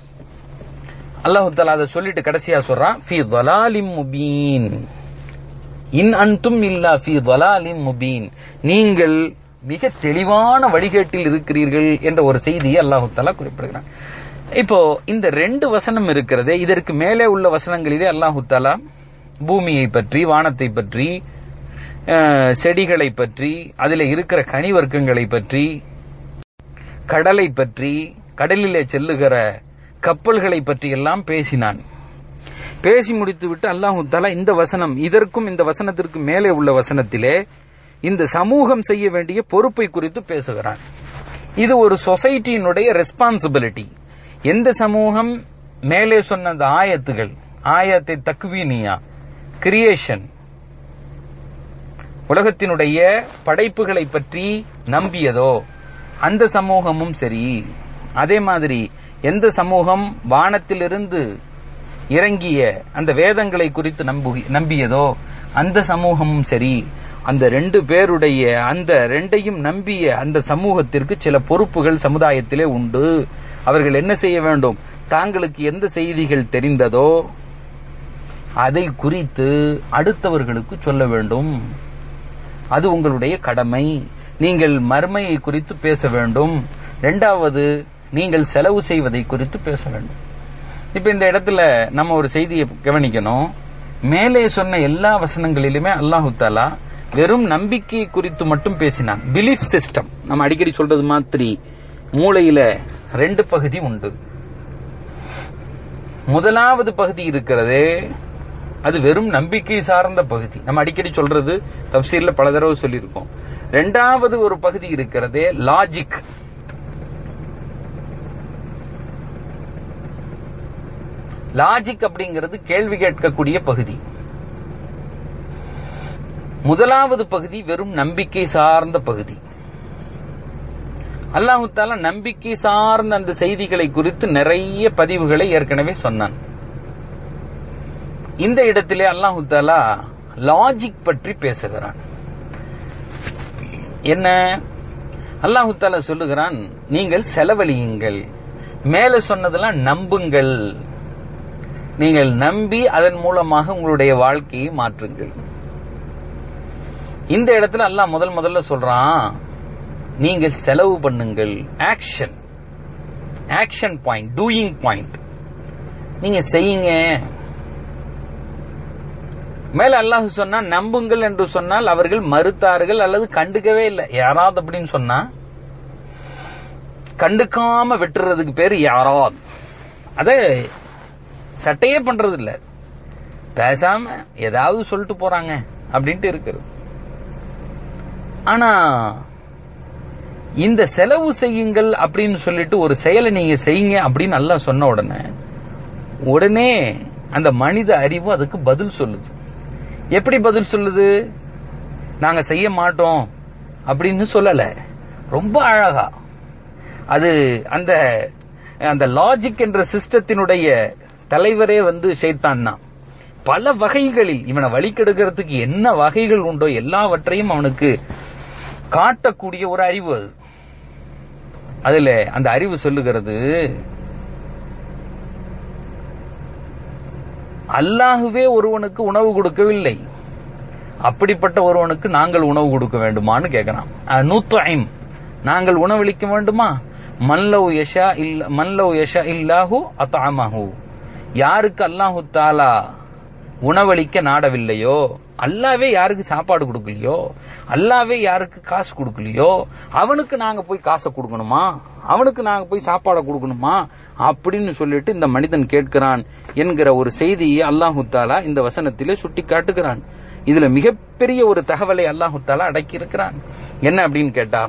அல்லாஹு தலா அதை சொல்லிட்டு கடைசியா சொல்றான் ஃபி தலாலிம் முபீன் இன் அன்தும் இல்லா ஃபி தலாலிம் முபீன் நீங்கள் மிக தெளிவான வழிகேட்டில் இருக்கிறீர்கள் என்ற ஒரு செய்தியை அல்லாஹு தலா குறிப்பிடுகிறான் இப்போ இந்த ரெண்டு வசனம் இருக்கிறதே இதற்கு மேலே உள்ள வசனங்களிலே அல்லாஹு தலா பூமியை பற்றி வானத்தை பற்றி அஹ், செடிகளை பற்றி அதில் இருக்கிற கனி வர்க்கங்களை பற்றி கடலை பற்றி கடலிலே செல்லுகிற கப்பல்களை பற்றி எல்லாம் பேசினான் பேசி முடித்துவிட்டு அல்லாஹு தஆலா இந்த வசனம் இதற்கும் இந்த வசனத்திற்கு மேலே உள்ள வசனத்திலே இந்த சமூகம் செய்ய வேண்டிய பொறுப்பை குறித்து பேசுகிறான் இது ஒரு சொசைட்டியினுடைய ரெஸ்பான்சிபிலிட்டி எந்த சமூகம் மேலே சொன்ன அந்த ஆயத்துகள் ஆயத்தை தக்வீனியா கிரியேஷன் உலகத்தினுடைய படைப்புகளை பற்றி நம்பியதோ அந்த சமூகமும் சரி அதே மாதிரி எந்த சமூகம் வானத்திலிருந்து இறங்கிய அந்த வேதங்களை குறித்து நம்பு- நம்பியதோ அந்த சமூகமும் சரி அந்த ரெண்டு பேருடைய அந்த ரெண்டையும் நம்பிய அந்த சமூகத்திற்கு சில பொறுப்புகள் சமுதாயத்திலே உண்டு அவர்கள் என்ன செய்ய வேண்டும் தாங்களுக்கு எந்த செய்திகள் தெரிந்ததோ அதை குறித்து அடுத்தவர்களுக்கு சொல்ல வேண்டும் அது உங்களுடைய கடமை நீங்கள் மர்மையை குறித்து பேச வேண்டும் இரண்டாவது நீங்கள் செலவு செய்வதை குறித்து பேச வேண்டும் இப்ப இந்த இடத்துல நம்ம ஒரு செய்தியை கவனிக்கணும் மேலே சொன்ன எல்லா வசனங்களிலுமே அல்லாஹு தாலா வெறும் நம்பிக்கை குறித்து மட்டும் பேசினான் பிலீஃப் சிஸ்டம் நம்ம அடிக்கடி சொல்றது மாதிரி மூளையில ரெண்டு பகுதி உண்டு முதலாவது பகுதி இருக்கிறதே அது வெறும் நம்பிக்கை சார்ந்த பகுதி நம்ம அடிக்கடி சொல்றது தப்சீர்ல பல தடவை சொல்லியிருக்கோம் ரெண்டாவது ஒரு பகுதி இருக்கிறதே லாஜிக் லாஜிக் அப்படிங்கிறது கேள்வி கேட்கக்கூடிய பகுதி முதலாவது பகுதி வெறும் நம்பிக்கை சார்ந்த பகுதி அல்லாஹு தாலா நம்பிக்கை சார்ந்த அந்த செய்திகளை குறித்து நிறைய பதிவுகளை ஏற்கனவே சொன்னான் இந்த இடத்திலே அல்லாஹு தாலா லாஜிக் பற்றி பேசுகிறான் என்ன அல்லாஹு தாலா சொல்லுகிறான் நீங்கள் செலவழியுங்கள் மேல சொன்னதெல்லாம் நம்புங்கள் நீங்கள் நம்பி அதன் மூலமாக உங்களுடைய வாழ்க்கையை மாற்றுங்கள் இந்த இடத்துல அல்லாஹ் முதல் முதல்ல சொல்றான் நீங்கள் செலவு பண்ணுங்கள் action action point doing point நீங்க செய்யுங்க மேல அல்லாஹ் சொன்னா நம்புங்கள் என்று சொன்னால் அவர்கள் மறுத்தார்கள் அல்லது கண்டுக்கவே இல்லை யாராவது அப்படின்னு சொன்னா கண்டுக்காம விட்டுறதுக்கு பேரு யாராவது அத சட்டையே பண்றது இல்ல பேசாம ஏதாவது சொல்லிட்டு போறாங்க அப்படின்ட்டு இருக்குது ஆனா இந்த செலவு செய்யுங்கள் அப்படின்னு சொல்லிட்டு ஒரு செயலை நீங்க செய்யுங்க அப்படின்னு நல்லா சொன்ன உடனே உடனே அந்த மனித அறிவு அதுக்கு பதில் சொல்லுது எப்படி பதில் சொல்லுது நாங்க செய்ய மாட்டோம் அப்படின்னு சொல்லல ரொம்ப அழகா அது அந்த அந்த லாஜிக் என்ற சிஸ்டத்தினுடைய தலைவரே வந்து ஷைத்தான் தான் பல வகைகளில் இவனை வழிகெடுக்கிறதுக்கு என்ன வகைகள் உண்டோ எல்லாவற்றையும் அவனுக்கு காட்டக்கூடிய ஒரு அறிவு அது அதுல அந்த அறிவு சொல்லுகிறது அல்லாஹுவே ஒருவனுக்கு உணவு கொடுக்கவில்லை அப்படிப்பட்ட ஒருவனுக்கு நாங்கள் உணவு கொடுக்க வேண்டுமான்னு கேட்கிறான் நூத்தாயிம் நாங்கள் உணவளிக்க வேண்டுமா மல்லவ் யஷா இல்ல மல்லவ் யஷா இல்லாஹு அத்தாமஹு யாருக்கு அல்லாஹு தாலா உணவளிக்க நாடவில்லையோ அல்லாவே யாருக்கு சாப்பாடு கொடுக்கலையோ அல்லாவே யாருக்கு காசு கொடுக்கலையோ அவனுக்கு நாங்க போய் காசை கொடுக்கணுமா அவனுக்கு நாங்க போய் சாப்பாடை கொடுக்கணுமா அப்படின்னு சொல்லிட்டு இந்த மனிதன் கேட்கிறான் என்கிற ஒரு செய்தியை அல்லாஹு தாலா இந்த வசனத்திலே சுட்டி காட்டுகிறான் இதுல மிகப்பெரிய ஒரு தகவலை அல்லாஹு தாலா அடக்கி இருக்கிறான் என்ன அப்படின்னு கேட்டா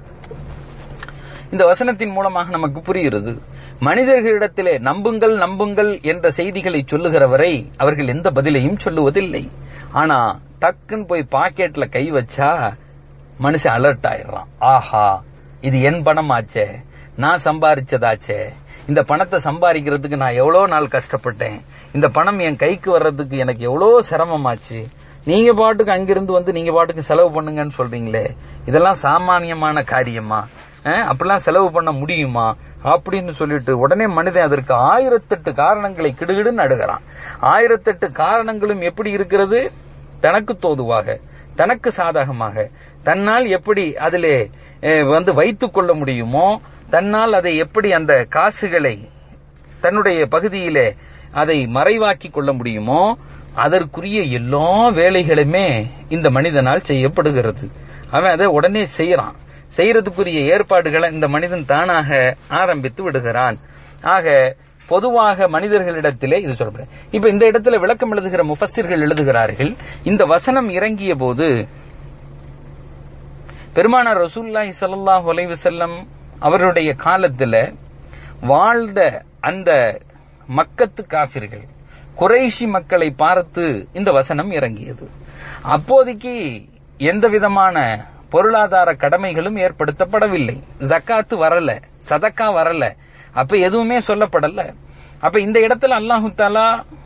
இந்த வசனத்தின் மூலமாக நமக்கு புரிகிறது மனிதர்களிடத்திலே நம்புங்கள் நம்புங்கள் என்ற செய்திகளை சொல்லுகிறவரை அவர்கள் எந்த பதிலையும் சொல்லுவதில்லை ஆனா டக்குன்னு போய் பாக்கெட்ல கை வச்சா மனுஷன் அலர்ட் ஆயிடுறான் ஆஹா இது என் பணம் ஆச்சே நான் சம்பாரிச்சதாச்சே இந்த பணத்தை சம்பாதிக்கிறதுக்கு நான் எவ்வளவு நாள் கஷ்டப்பட்டேன் இந்த பணம் என் கைக்கு வர்றதுக்கு எனக்கு எவ்வளவு சிரமமாச்சு நீங்க பாட்டுக்கு அங்கிருந்து வந்து நீங்க பாட்டுக்கு செலவு பண்ணுங்கன்னு சொல்றீங்களே இதெல்லாம் சாமானியமான காரியமா அஹ், அப்படிலாம் செலவு பண்ண முடியுமா அப்படின்னு சொல்லிட்டு உடனே மனிதன் அதற்கு ஆயிரத்தெட்டு காரணங்களை கிடுகிடுன்னு அடுகிறான் ஆயிரத்தெட்டு காரணங்களும் எப்படி இருக்கிறது தனக்கு தோதுவாக தனக்கு சாதகமாக தன்னால் எப்படி அதிலே அஹ், வந்து வைத்துக் கொள்ள முடியுமோ தன்னால் அதை எப்படி அந்த காசுகளை தன்னுடைய பகுதியிலே அதை மறைவாக்கி கொள்ள முடியுமோ அதற்குரிய எல்லா வேலைகளுமே இந்த மனிதனால் செய்யப்படுகிறது அவன் அதை உடனே செய்யறான் செய்யறதுக்குரிய ஏற்பாடுகளை இந்த மனிதன் தானாக ஆரம்பித்து விடுகிறான் ஆக பொதுவாக மனிதர்களிடத்திலே இது சொல்லப்படுது இப்ப இந்த இடத்துல விளக்கம் எழுதுகிற முஃபஸிர்கள் எழுதுகிறார்கள் இந்த வசனம் இறங்கிய போது பெருமானார் ரசூல்லாஹி ஸல்லல்லாஹு அலைஹி வஸல்லம் அவருடைய காலத்துல வாழ்ந்த அந்த மக்கத்து காபிர்கள் குறைஷி மக்களை பார்த்து இந்த வசனம் இறங்கியது அப்போதைக்கு எந்த விதமான பொருளாதார கடமைகளும் ஏற்படுத்தப்படவில்லை ஜக்காத்து வரல சதக்கா வரல அப்ப எதுவுமே சொல்லப்படல அப்ப இந்த இடத்துல அல்லாஹு தாலா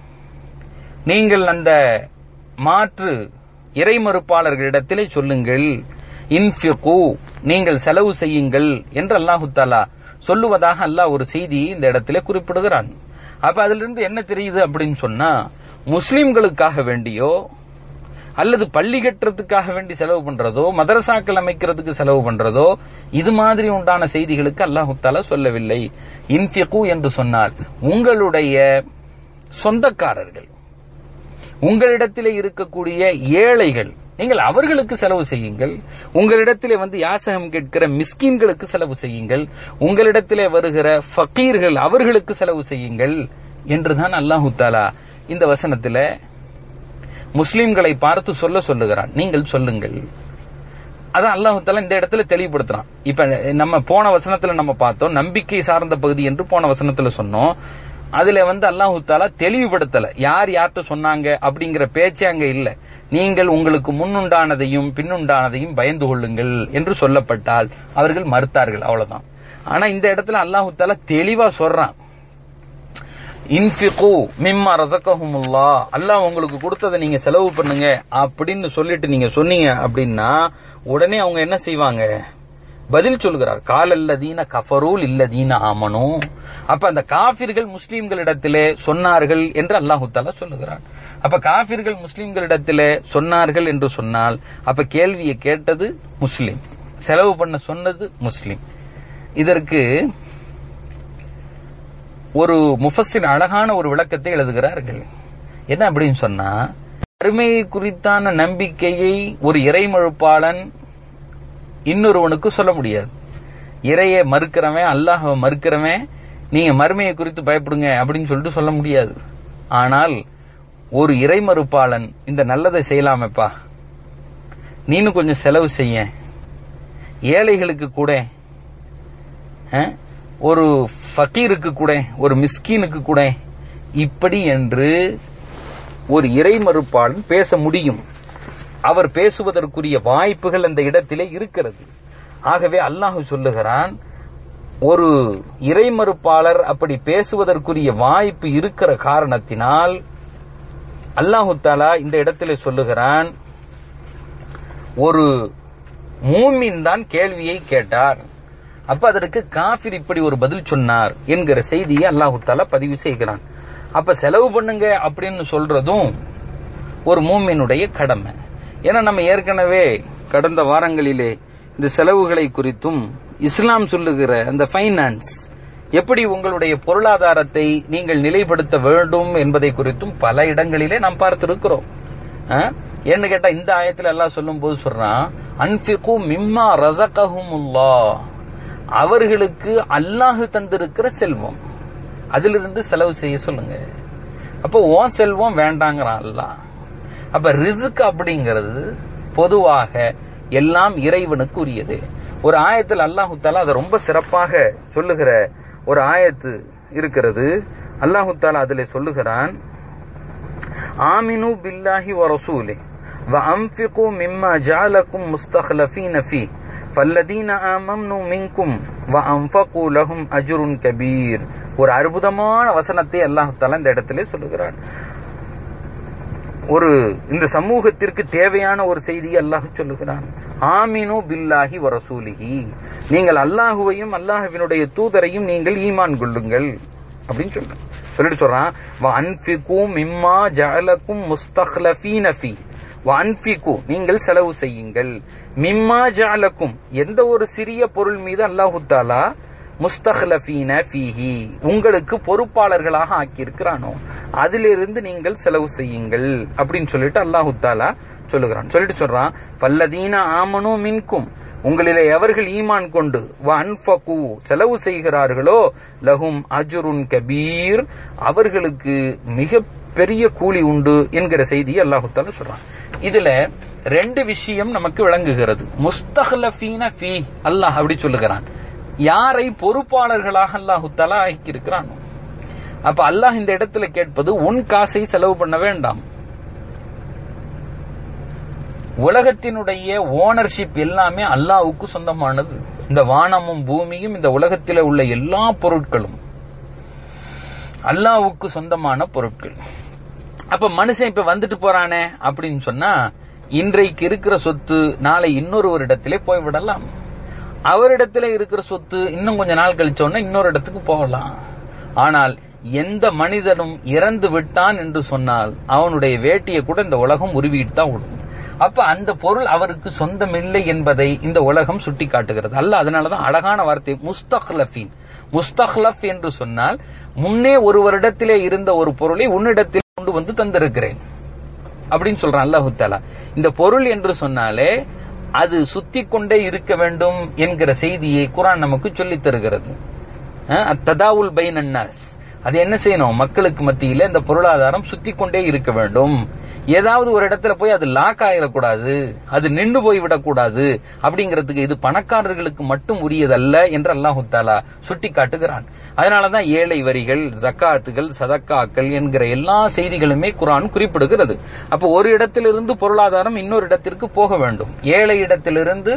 நீங்கள் அந்த மாற்று இறைமறுப்பாளர்களிடத்திலே சொல்லுங்கள் இன்ஃபிகு நீங்கள் செலவு செய்யுங்கள் என்று அல்லாஹு தாலா சொல்லுவதாக அல்லாஹ் ஒரு செய்தியை இந்த இடத்திலே குறிப்பிடுகிறான் அப்ப அதிலிருந்து என்ன தெரியுது அப்படின்னு சொன்னா முஸ்லிம்களுக்காக வேண்டியோ அல்லது பள்ளி கட்டுறதுக்காக வேண்டி செலவு பண்றதோ மதரசாக்கள் அமைக்கிறதுக்கு செலவு பண்றதோ இது மாதிரி உண்டான செய்திகளுக்கு அல்லாஹு தாலா சொல்லவில்லை இன்ஃபிகு என்று சொன்னால் உங்களுடைய சொந்தக்காரர்கள் உங்களிடத்திலே இருக்கக்கூடிய ஏழைகள் நீங்கள் அவர்களுக்கு செலவு செய்யுங்கள் உங்களிடத்திலே வந்து யாசகம் கேட்கிற மிஸ்கின்களுக்கு செலவு செய்யுங்கள் உங்களிடத்திலே வருகிற ஃபக்கீர்கள் அவர்களுக்கு செலவு செய்யுங்கள் என்றுதான் அல்லாஹு தாலா இந்த வசனத்தில முஸ்லிம்களை பார்த்து சொல்ல சொல்லுகிறான் நீங்கள் சொல்லுங்கள் அதான் அல்லாஹு தாலா இந்த இடத்துல தெளிவுபடுத்துறான் இப்ப நம்ம போன வசனத்துல நம்ம பார்த்தோம் நம்பிக்கை சார்ந்த பகுதி என்று போன வசனத்துல சொன்னோம் அதுல வந்து அல்லாஹு தாலா தெளிவுபடுத்தல யார் யார்கிட்ட சொன்னாங்க அப்படிங்கிற பேச்சே அங்க இல்ல நீங்கள் உங்களுக்கு முன்னுண்டானதையும் பின்னுண்டானதையும் பயந்து கொள்ளுங்கள் என்று சொல்லப்பட்டால் அவர்கள் மறுத்தார்கள் அவ்வளவுதான் ஆனா இந்த இடத்துல அல்லாஹு தாலா தெளிவா சொல்றான் இன்ஃபிகு மிம்மா ரசக்கஹுமுல்லா அல்லாஹ் உங்களுக்கு கொடுத்ததை நீங்க செலவு பண்ணுங்க அப்படின்னு சொல்லிட்டு நீங்க சொன்னீங்க அப்படின்னா உடனே அவங்க என்ன செய்வாங்க பதில் சொல்கிறார் காலல்லதீன கஃபரூல் இல்லதீன ஆமனு அப்ப அந்த காபிர்கள் முஸ்லிம்களிடத்திலே சொன்னார்கள் என்று அல்லாஹு தாலா சொல்லுகிறான் அப்ப காபிர்கள் முஸ்லிம்களிடத்திலே சொன்னார்கள் என்று சொன்னால் அப்ப கேள்வியை கேட்டது முஸ்லிம் செலவு பண்ண சொன்னது முஸ்லிம் இதற்கு ஒரு முஃபஸின் அழகான ஒரு விளக்கத்தை எழுதுகிறார்கள் என்ன அப்படின்னு சொன்னா அருமையை குறித்தான நம்பிக்கையை ஒரு இறைமழுப்பாளன் இன்னொருவனுக்கு சொல்ல முடியாது இறையை மறுக்கிறவன் அல்லாஹவை மறுக்கிறவன் நீங்க மறுமையை குறித்து பயப்படுங்க அப்படின்னு சொல்லிட்டு சொல்ல முடியாது ஆனால் ஒரு இறைமறுப்பாளன் இந்த நல்லதை செய்யலாமப்பா நீனும் கொஞ்சம் செலவு செய்ய ஏழைகளுக்கு கூட அஹ், ஒரு ஃபக்கீருக்கு கூட ஒரு மிஸ்கீனுக்கு கூட இப்படி என்று ஒரு இறைமறுப்பாளன் பேச முடியும் அவர் பேசுவதற்குரிய வாய்ப்புகள் அந்த இடத்திலே இருக்கிறது ஆகவே அல்லாஹ் சொல்லுகிறான் ஒரு இறைமறுப்பாளர் அப்படி பேசுவதற்குரிய வாய்ப்பு இருக்கிற காரணத்தினால் அல்லாஹு தாலா இந்த இடத்திலே சொல்லுகிறான் ஒரு மூமின் தான் கேள்வியை கேட்டார் அப்ப அதற்கு காஃபிர் இப்படி ஒரு பதில் சொன்னார் என்கிற செய்தியை அல்லாஹு தாலா பதிவு செய்கிறான் அப்ப செலவு பண்ணுங்க அப்படின்னு சொல்றதும் ஒரு மூமினுடைய கடமை ஏன்னா நம்ம ஏற்கனவே கடந்த வாரங்களிலே இந்த செலவுகளை குறித்தும் இஸ்லாம் சொல்லுகிற அந்த ஃபைனான்ஸ் எப்படி உங்களுடைய பொருளாதாரத்தை நீங்கள் நிலைப்படுத்த வேண்டும் என்பதை குறித்தும் பல இடங்களிலே நாம் பார்த்திருக்கிறோம் ஆ? ஏன்னு கேட்டா இந்த ஆயத்துல எல்லாம் சொல்லும் போது சொல்றான் அன்பிகு மிம்மா ரசகஹுமுல்லா அவர்களுக்கு அல்லாஹ் தந்திருக்கிற செல்வம் அதிலிருந்து செலவு செய்ய சொல்லுங்க அப்போ உன் செல்வம் வேண்டாங்கிறான் அல்லாஹ் அப்ப ரிஸ்க் அப்படிங்கிறது பொதுவாக எல்லாம் இறைவனுக்கு உரியது ஒரு ஆயத்தில் அல்லாஹு தாலா அதை ரொம்ப சிறப்பாக சொல்லுகிற ஒரு ஆயத்து இருக்கிறது அல்லாஹு தாலா அதில் சொல்லுகிறான் ஆமினு பில்லாஹி வ ரசூலே وأنفقوا مما جعلكم مستخلفين فيه فالذين آمنوا منكم وأنفقوا لهم أجر كبير ஒரு அற்புதமான வசனத்தை அல்லாஹ் தஆலா இந்த இடத்திலே சொல்லுகிறான் ஒரு இந்த சமூகத்திற்கு தேவையான ஒரு செய்தியை அல்லாஹ் சொல்லுகிறான் ஆமினு பில்லாஹி வரசூலிஹி நீங்கள் அல்லாஹுவையும் அல்லாஹுவினுடைய தூதரையும் நீங்கள் ஈமான் கொள்ளுங்கள் அப்படின்னு சொல்றான் சொல்லிட்டு சொல்றான் அன்பிகு மிம்மா ஜஅலக்கும் முஸ்தஹ்லஃபீன ஃபீ அன்பிகு நீங்கள் செலவு செய்யுங்கள் மிம்மா ஜஅலக்கும் எந்த ஒரு சிறிய பொருள் மீது அல்லாஹு தாலா முஸ்தஹ்லஃபீன ஃபீஹி உங்களுக்கு பொறுப்பாளர்களாக ஆக்கியிருக்கிறானோ அதிலிருந்து நீங்கள் செலவு செய்யுங்கள் அப்படின்னு சொல்லிட்டு அல்லாஹு தாலா சொல்லுகிறான் சொல்லிட்டு சொல்றான் பல்லதீன ஆமனு மின்கும் உங்களிலே எவர்கள் ஈமான் கொண்டு வன்ஃபகு செலவு செய்கிறார்களோ லஹும் அஜுருன் கபீர் அவர்களுக்கு மிக பெரிய கூலி உண்டு என்கிற செய்தியை அல்லாஹு தாலா சொல்றான் இதுல ரெண்டு விஷயம் நமக்கு விளங்குகிறது முஸ்தஹ்லஃபீன ஃபீ அல்லாஹ் அப்படி சொல்லுகிறான் யாரை பொறுப்பாளர்களாக அல்லாஹு தலா ஆக்கியிருக்கிறானோ அப்ப அல்லாஹ் இந்த இடத்துல கேட்பது உன் காசை செலவு பண்ண வேண்டாம் உலகத்தினுடைய ஓனர்ஷிப் எல்லாமே அல்லாஹ்வுக்கு சொந்தமானது இந்த வானமும் பூமியும் இந்த உலகத்தில் உள்ள எல்லா பொருட்களும் அல்லாஹ்வுக்கு சொந்தமான பொருட்கள் அப்ப மனுஷன் இப்ப வந்துட்டு போறானே அப்படின்னு சொன்னா இன்றைக்கு இருக்கிற சொத்து நாளை இன்னொரு ஒரு இடத்திலே போய்விடலாம் அவரிடத்துல இருக்கிற சொத்து இன்னும் கொஞ்ச நாள் கழிச்சோன்னா இன்னொரு இடத்துக்கு போகலாம் ஆனால் எந்த மனிதனும் இறந்து விட்டான் என்று சொன்னால் அவனுடைய வேட்டியை கூட இந்த உலகம் உருவிட்டு தான் விடும் அப்ப அந்த பொருள் அவருக்கு சொந்தமில்லை என்பதை இந்த உலகம் சுட்டி காட்டுகிறது அல்ல அதனாலதான் அழகான வார்த்தை முஸ்தஹ்லஃபின் முஸ்தஹ்லப் என்று சொன்னால் முன்னே ஒரு வருடத்திலே இருந்த ஒரு பொருளை உன்னிடத்தில் கொண்டு வந்து தந்திருக்கிறேன் அப்படின்னு சொல்றான் அல்லாஹு தாலா இந்த பொருள் என்று சொன்னாலே அது சுத்தி கொண்டே இருக்க வேண்டும் என்கிற செய்தியை குரான் நமக்கு சொல்லித் தருகிறது ததாவுல் பைன் அன்னாஸ் அது என்ன செய்யணும் மக்களுக்கு மத்தியில இந்த பொருளாதாரம் சுத்தி கொண்டே இருக்க வேண்டும் ஏதாவது ஒரு இடத்துல போய் அது லாக் ஆயிடக்கூடாது அது நின்று போய் விடக்கூடாது அப்படிங்கிறதுக்கு இது பணக்காரர்களுக்கு மட்டும் உரியதல்ல என்று அல்லாஹு தாலா சுட்டி காட்டுகிறான் அதனாலதான் ஏழை வரிகள் ஜக்காத்துகள் சதக்காக்கள் என்கிற எல்லா செய்திகளுமே குரான் குறிப்பிடுகிறது அப்ப ஒரு இடத்திலிருந்து பொருளாதாரம் இன்னொரு இடத்திற்கு போக வேண்டும் ஏழை இடத்திலிருந்து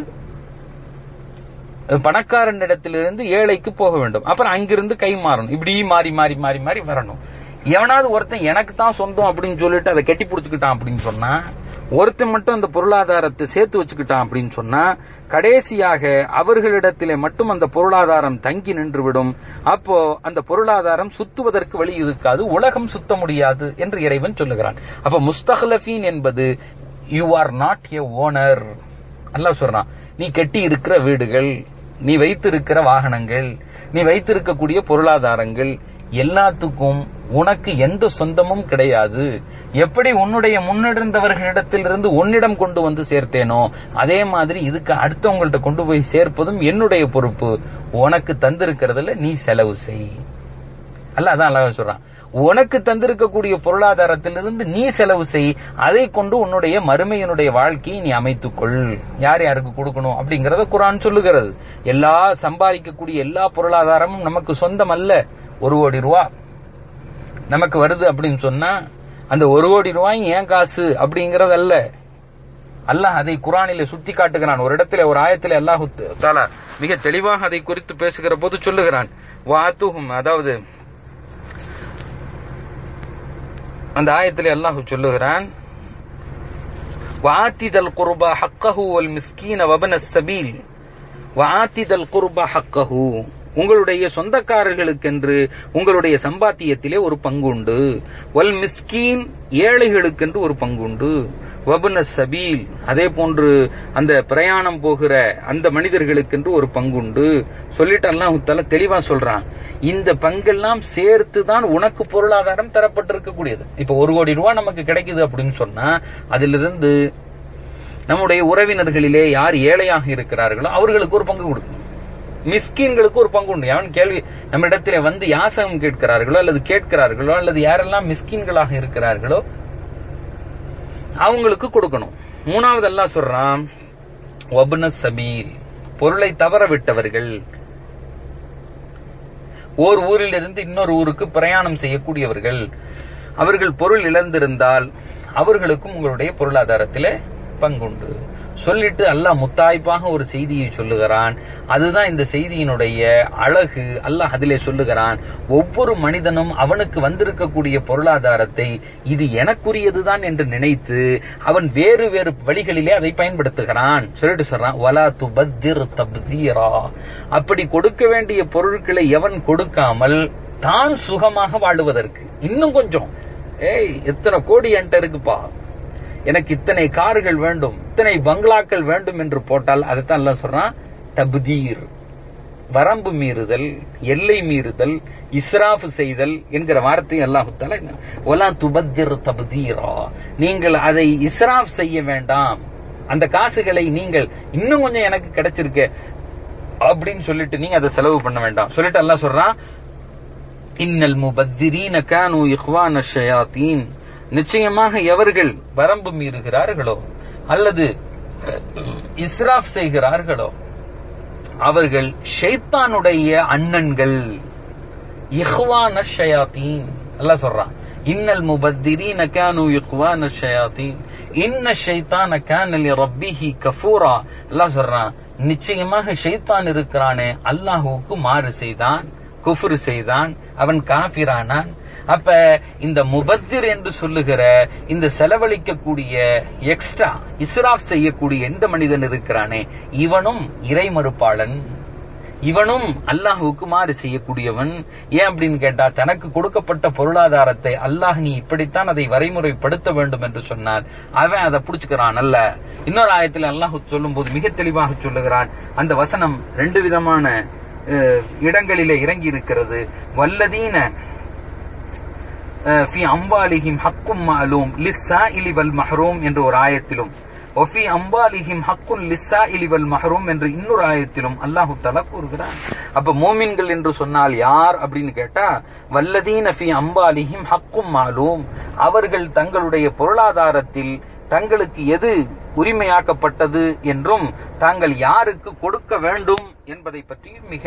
பணக்காரன் இடத்திலிருந்து ஏழைக்கு போக வேண்டும் அப்புறம் அங்கிருந்து கை மாறணும் இப்படி மாறி மாறி மாறி மாறி வரணும் எவனாவது ஒருத்தன் எனக்கு தான் சொந்தம் அப்படின்னு சொல்லிட்டு அதை கட்டி பிடிச்சுக்கிட்டான் அப்படின்னு சொன்னா ஒருத்தன் மட்டும் அந்த பொருளாதாரத்தை சேர்த்து வச்சுக்கிட்டான் அப்படின்னு சொன்னா கடைசியாக அவர்களிடத்திலே மட்டும் அந்த பொருளாதாரம் தங்கி நின்றுவிடும் அப்போ அந்த பொருளாதாரம் சுத்துவதற்கு வழி இருக்காது உலகம் சுத்த முடியாது என்று இறைவன் சொல்லுகிறான் அப்ப முஸ்தஹலஃபீன் என்பது you are not a owner அல்லாஹ் சொல்றான் நீ கட்டி இருக்கிற வீடுகள் நீ வைத்திருக்கிற வாகனங்கள் நீ வைத்திருக்கக்கூடிய பொருளாதாரங்கள் எல்லாத்துக்கும் உனக்கு எந்த சொந்தமும் கிடையாது எப்படி உன்னுடைய முன்னிருந்தவர்களிடத்திலிருந்து உன்னிடம் கொண்டு வந்து சேர்த்தேனோ அதே மாதிரி இதுக்கு அடுத்தவங்கள்ட்ட கொண்டு போய் சேர்ப்பதும் என்னுடைய பொறுப்பு உனக்கு தந்திருக்கிறதுல நீ செலவு செய் அல்ல அதான் அழகா சொல்றான் உனக்கு தந்திருக்கக்கூடிய பொருளாதாரத்திலிருந்து நீ செலவு செய் அதை கொண்டு உன்னுடைய மறுமையினுடைய வாழ்க்கையை நீ அமைத்துக்கொள் யார் யாருக்கு கொடுக்கணும் அப்படிங்கறத குரான் சொல்லுகிறது எல்லா சம்பாதிக்கக்கூடிய எல்லா பொருளாதாரமும் நமக்கு சொந்தம் அல்ல ஒரு கோடி ரூபா நமக்கு வருது அப்படின்னு சொன்னா அந்த ஒரு கோடி ரூபாய் ஏன் காசு அப்படிங்கறது அல்ல அல்லாஹ் அதை குரானிலே சுட்டி காட்டுகிறான் ஒரு இடத்துல ஒரு ஆயத்திலே அல்லாஹு தாலா மிக தெளிவாக அதை குறித்து பேசுகிற போது சொல்லுகிறான் வாத்துஹும் அதாவது அந்த ஆயத்திலே அல்லாஹு சொல்லுகிறான் வாத்திதல் குர்பா ஹக்கஹு வல் மிஸ்கீன வபன சபீல் வாத்திதல் குர்பா ஹக்கஹு உங்களுடைய சொந்தக்காரர்களுக்கென்று உங்களுடைய சம்பாத்தியத்திலே ஒரு பங்குண்டு வல் மிஸ்கீன் ஏழைகளுக்கென்று ஒரு பங்குண்டு வபுன சபீல் அதே போன்று அந்த பிரயாணம் போகிற அந்த மனிதர்களுக்கென்று ஒரு பங்குண்டு சொல்லிட்டு அல்லாஹு தெளிவா சொல்றான் இந்த பங்கெல்லாம் சேர்த்து தான் உனக்கு பொருளாதாரம் தரப்பட்டிருக்கக்கூடியது இப்ப ஒரு கோடி ரூபாய் நமக்கு கிடைக்குது அப்படின்னு சொன்னா அதிலிருந்து நம்முடைய உறவினர்களிலே யார் ஏழையாக இருக்கிறார்களோ அவர்களுக்கு ஒரு பங்கு கொடுக்கணும் மிஸ்கீன்களுக்கு ஒரு பங்கு உண்டு அவன் கேள்வி நம்ம இடத்திலே வந்து யாசகம் கேட்கிறார்களோ அல்லது கேட்கிறார்களோ அல்லது யாரெல்லாம் மிஸ்கீன்களாக இருக்கிறார்களோ அவங்களுக்கு கொடுக்கணும் மூணாவது எல்லாம் சொல்றான் ஒபுன சபீல் பொருளை தவற விட்டவர்கள் ஓர் ஊரில் இருந்து இன்னொரு ஊருக்கு பிரயாணம் செய்யக்கூடியவர்கள் அவர்கள் பொருள் இழந்திருந்தால் அவர்களுக்கும் உங்களுடைய பொருளாதாரத்திலே பங்குண்டு சொல்லிட்டு அல்லாஹ் முத்தாய்ப்பாக ஒரு செய்தியை சொல்லுகிறான் அதுதான் இந்த செய்தியினுடைய அழகு அல்லாஹ் அதிலே சொல்லுகிறான் ஒவ்வொரு மனிதனும் அவனுக்கு வந்திருக்கக்கூடிய பொருளாதாரத்தை இது எனக்குரியதுதான் என்று நினைத்து அவன் வேறு வேறு வழிகளிலே அதை பயன்படுத்துகிறான் சொல்லிட்டு சொல்றான் வலா துபத்திர் தப்தீரா அப்படி கொடுக்க வேண்டிய பொருட்களை எவன் கொடுக்காமல் தான் சுகமாக வாழுவதற்கு இன்னும் கொஞ்சம் ஏய் எத்தனை கோடி என்கிட்ட இருக்குப்பா எனக்கு இத்தனை கார்கள் வேண்டும் இத்தனை பங்களாக்கள் வேண்டும் என்று போட்டால் அதைத்தான் எல்லாம் சொல்றான் தப்தீர் வரம்பு மீறுதல் எல்லை மீறுதல் இஸ்ராஃப் செய்தல் என்கிற வார்த்தை அல்லாஹுத்தால ஒலா துபத்திர் தப்தீரா நீங்கள் அதை இஸ்ராஃப் செய்ய வேண்டாம் அந்த காசுகளை நீங்கள் இன்னும் கொஞ்சம் எனக்கு கிடைச்சிருக்க அப்படின்னு சொல்லிட்டு நீங்க அதை செலவு பண்ண வேண்டாம் சொல்லிட்டு அல்லாஹ் சொல்றான் இன்னல் முபத்திரீன கானு இஹ்வான ஷயாத்தீன் நிச்சயமாக எவர்கள் வரம்பு மீறுகிறார்களோ அல்லது இஸ்ராஃப் செய்கிறார்களோ அவர்கள் ஷைத்தானுடைய அண்ணன்கள் இஹ்வான ஷயாத்தீன் அல்லாஹ் சொல்றான் இன்னல் முபத்திரீன கானு இஹ்வான ஷயாத்தீன் இன்ன ஷைத்தான கான ரப்பிஹி கஃபூரா அல்லாஹ் சொல்றான் நிச்சயமாக ஷைத்தான் இருக்கிறானே அல்லாஹுவுக்கு மாறு செய்தான் குஃபுர் செய்தான் அவன் காபிரானான் அப்ப இந்த முபத்திர் என்று சொல்லுகிற இந்த செலவழிக்கக்கூடிய எக்ஸ்ட்ரா இஸ்ராஃப் செய்யக்கூடிய எந்த மனிதன் இருக்கிறானே இவனும் இறை மறுப்பாளன் இவனும் அல்லாஹுக்கு மாறு செய்யக்கூடியவன் ஏன் அப்படின்னு கேட்டா தனக்கு கொடுக்கப்பட்ட பொருளாதாரத்தை அல்லாஹ் நீ இப்படித்தான் அதை வரைமுறைப்படுத்த வேண்டும் என்று சொன்னார் அவன் அதை புடிச்சுக்கிறான் அல்ல இன்னொரு ஆயத்தில் அல்லாஹ் சொல்லும் போது மிக தெளிவாக சொல்லுகிறான் அந்த வசனம் ரெண்டு விதமான இடங்களிலே இறங்கி இருக்கிறது வல்லதீன ஃபி அம்பாலிஹிம் ஹக்கும் மாலூம் லிஸ்ஸா இலிவல் மஹரூம் என்ற ஒரு ஆயத்திலும் ஒஃபி அம்பாலிஹிம் ஹக்குன் லிஸ்ஸா இலிவல் மஹரூம் என்று இன்னொரு ஆயத்திலும் அல்லாஹு தலா கூறுகிறான் அப்ப மோமின்கள் என்று சொன்னால் யார் அப்படின்னு கேட்டா வல்லதீன ஃபி அம்பாலிஹிம் ஹக்கும் மாலூம் அவர்கள் தங்களுடைய பொருளாதாரத்தில் தங்களுக்கு எது உரிமையாக்கப்பட்டது என்றும் தாங்கள் யாருக்கு கொடுக்க வேண்டும் என்பதை பற்றி மிக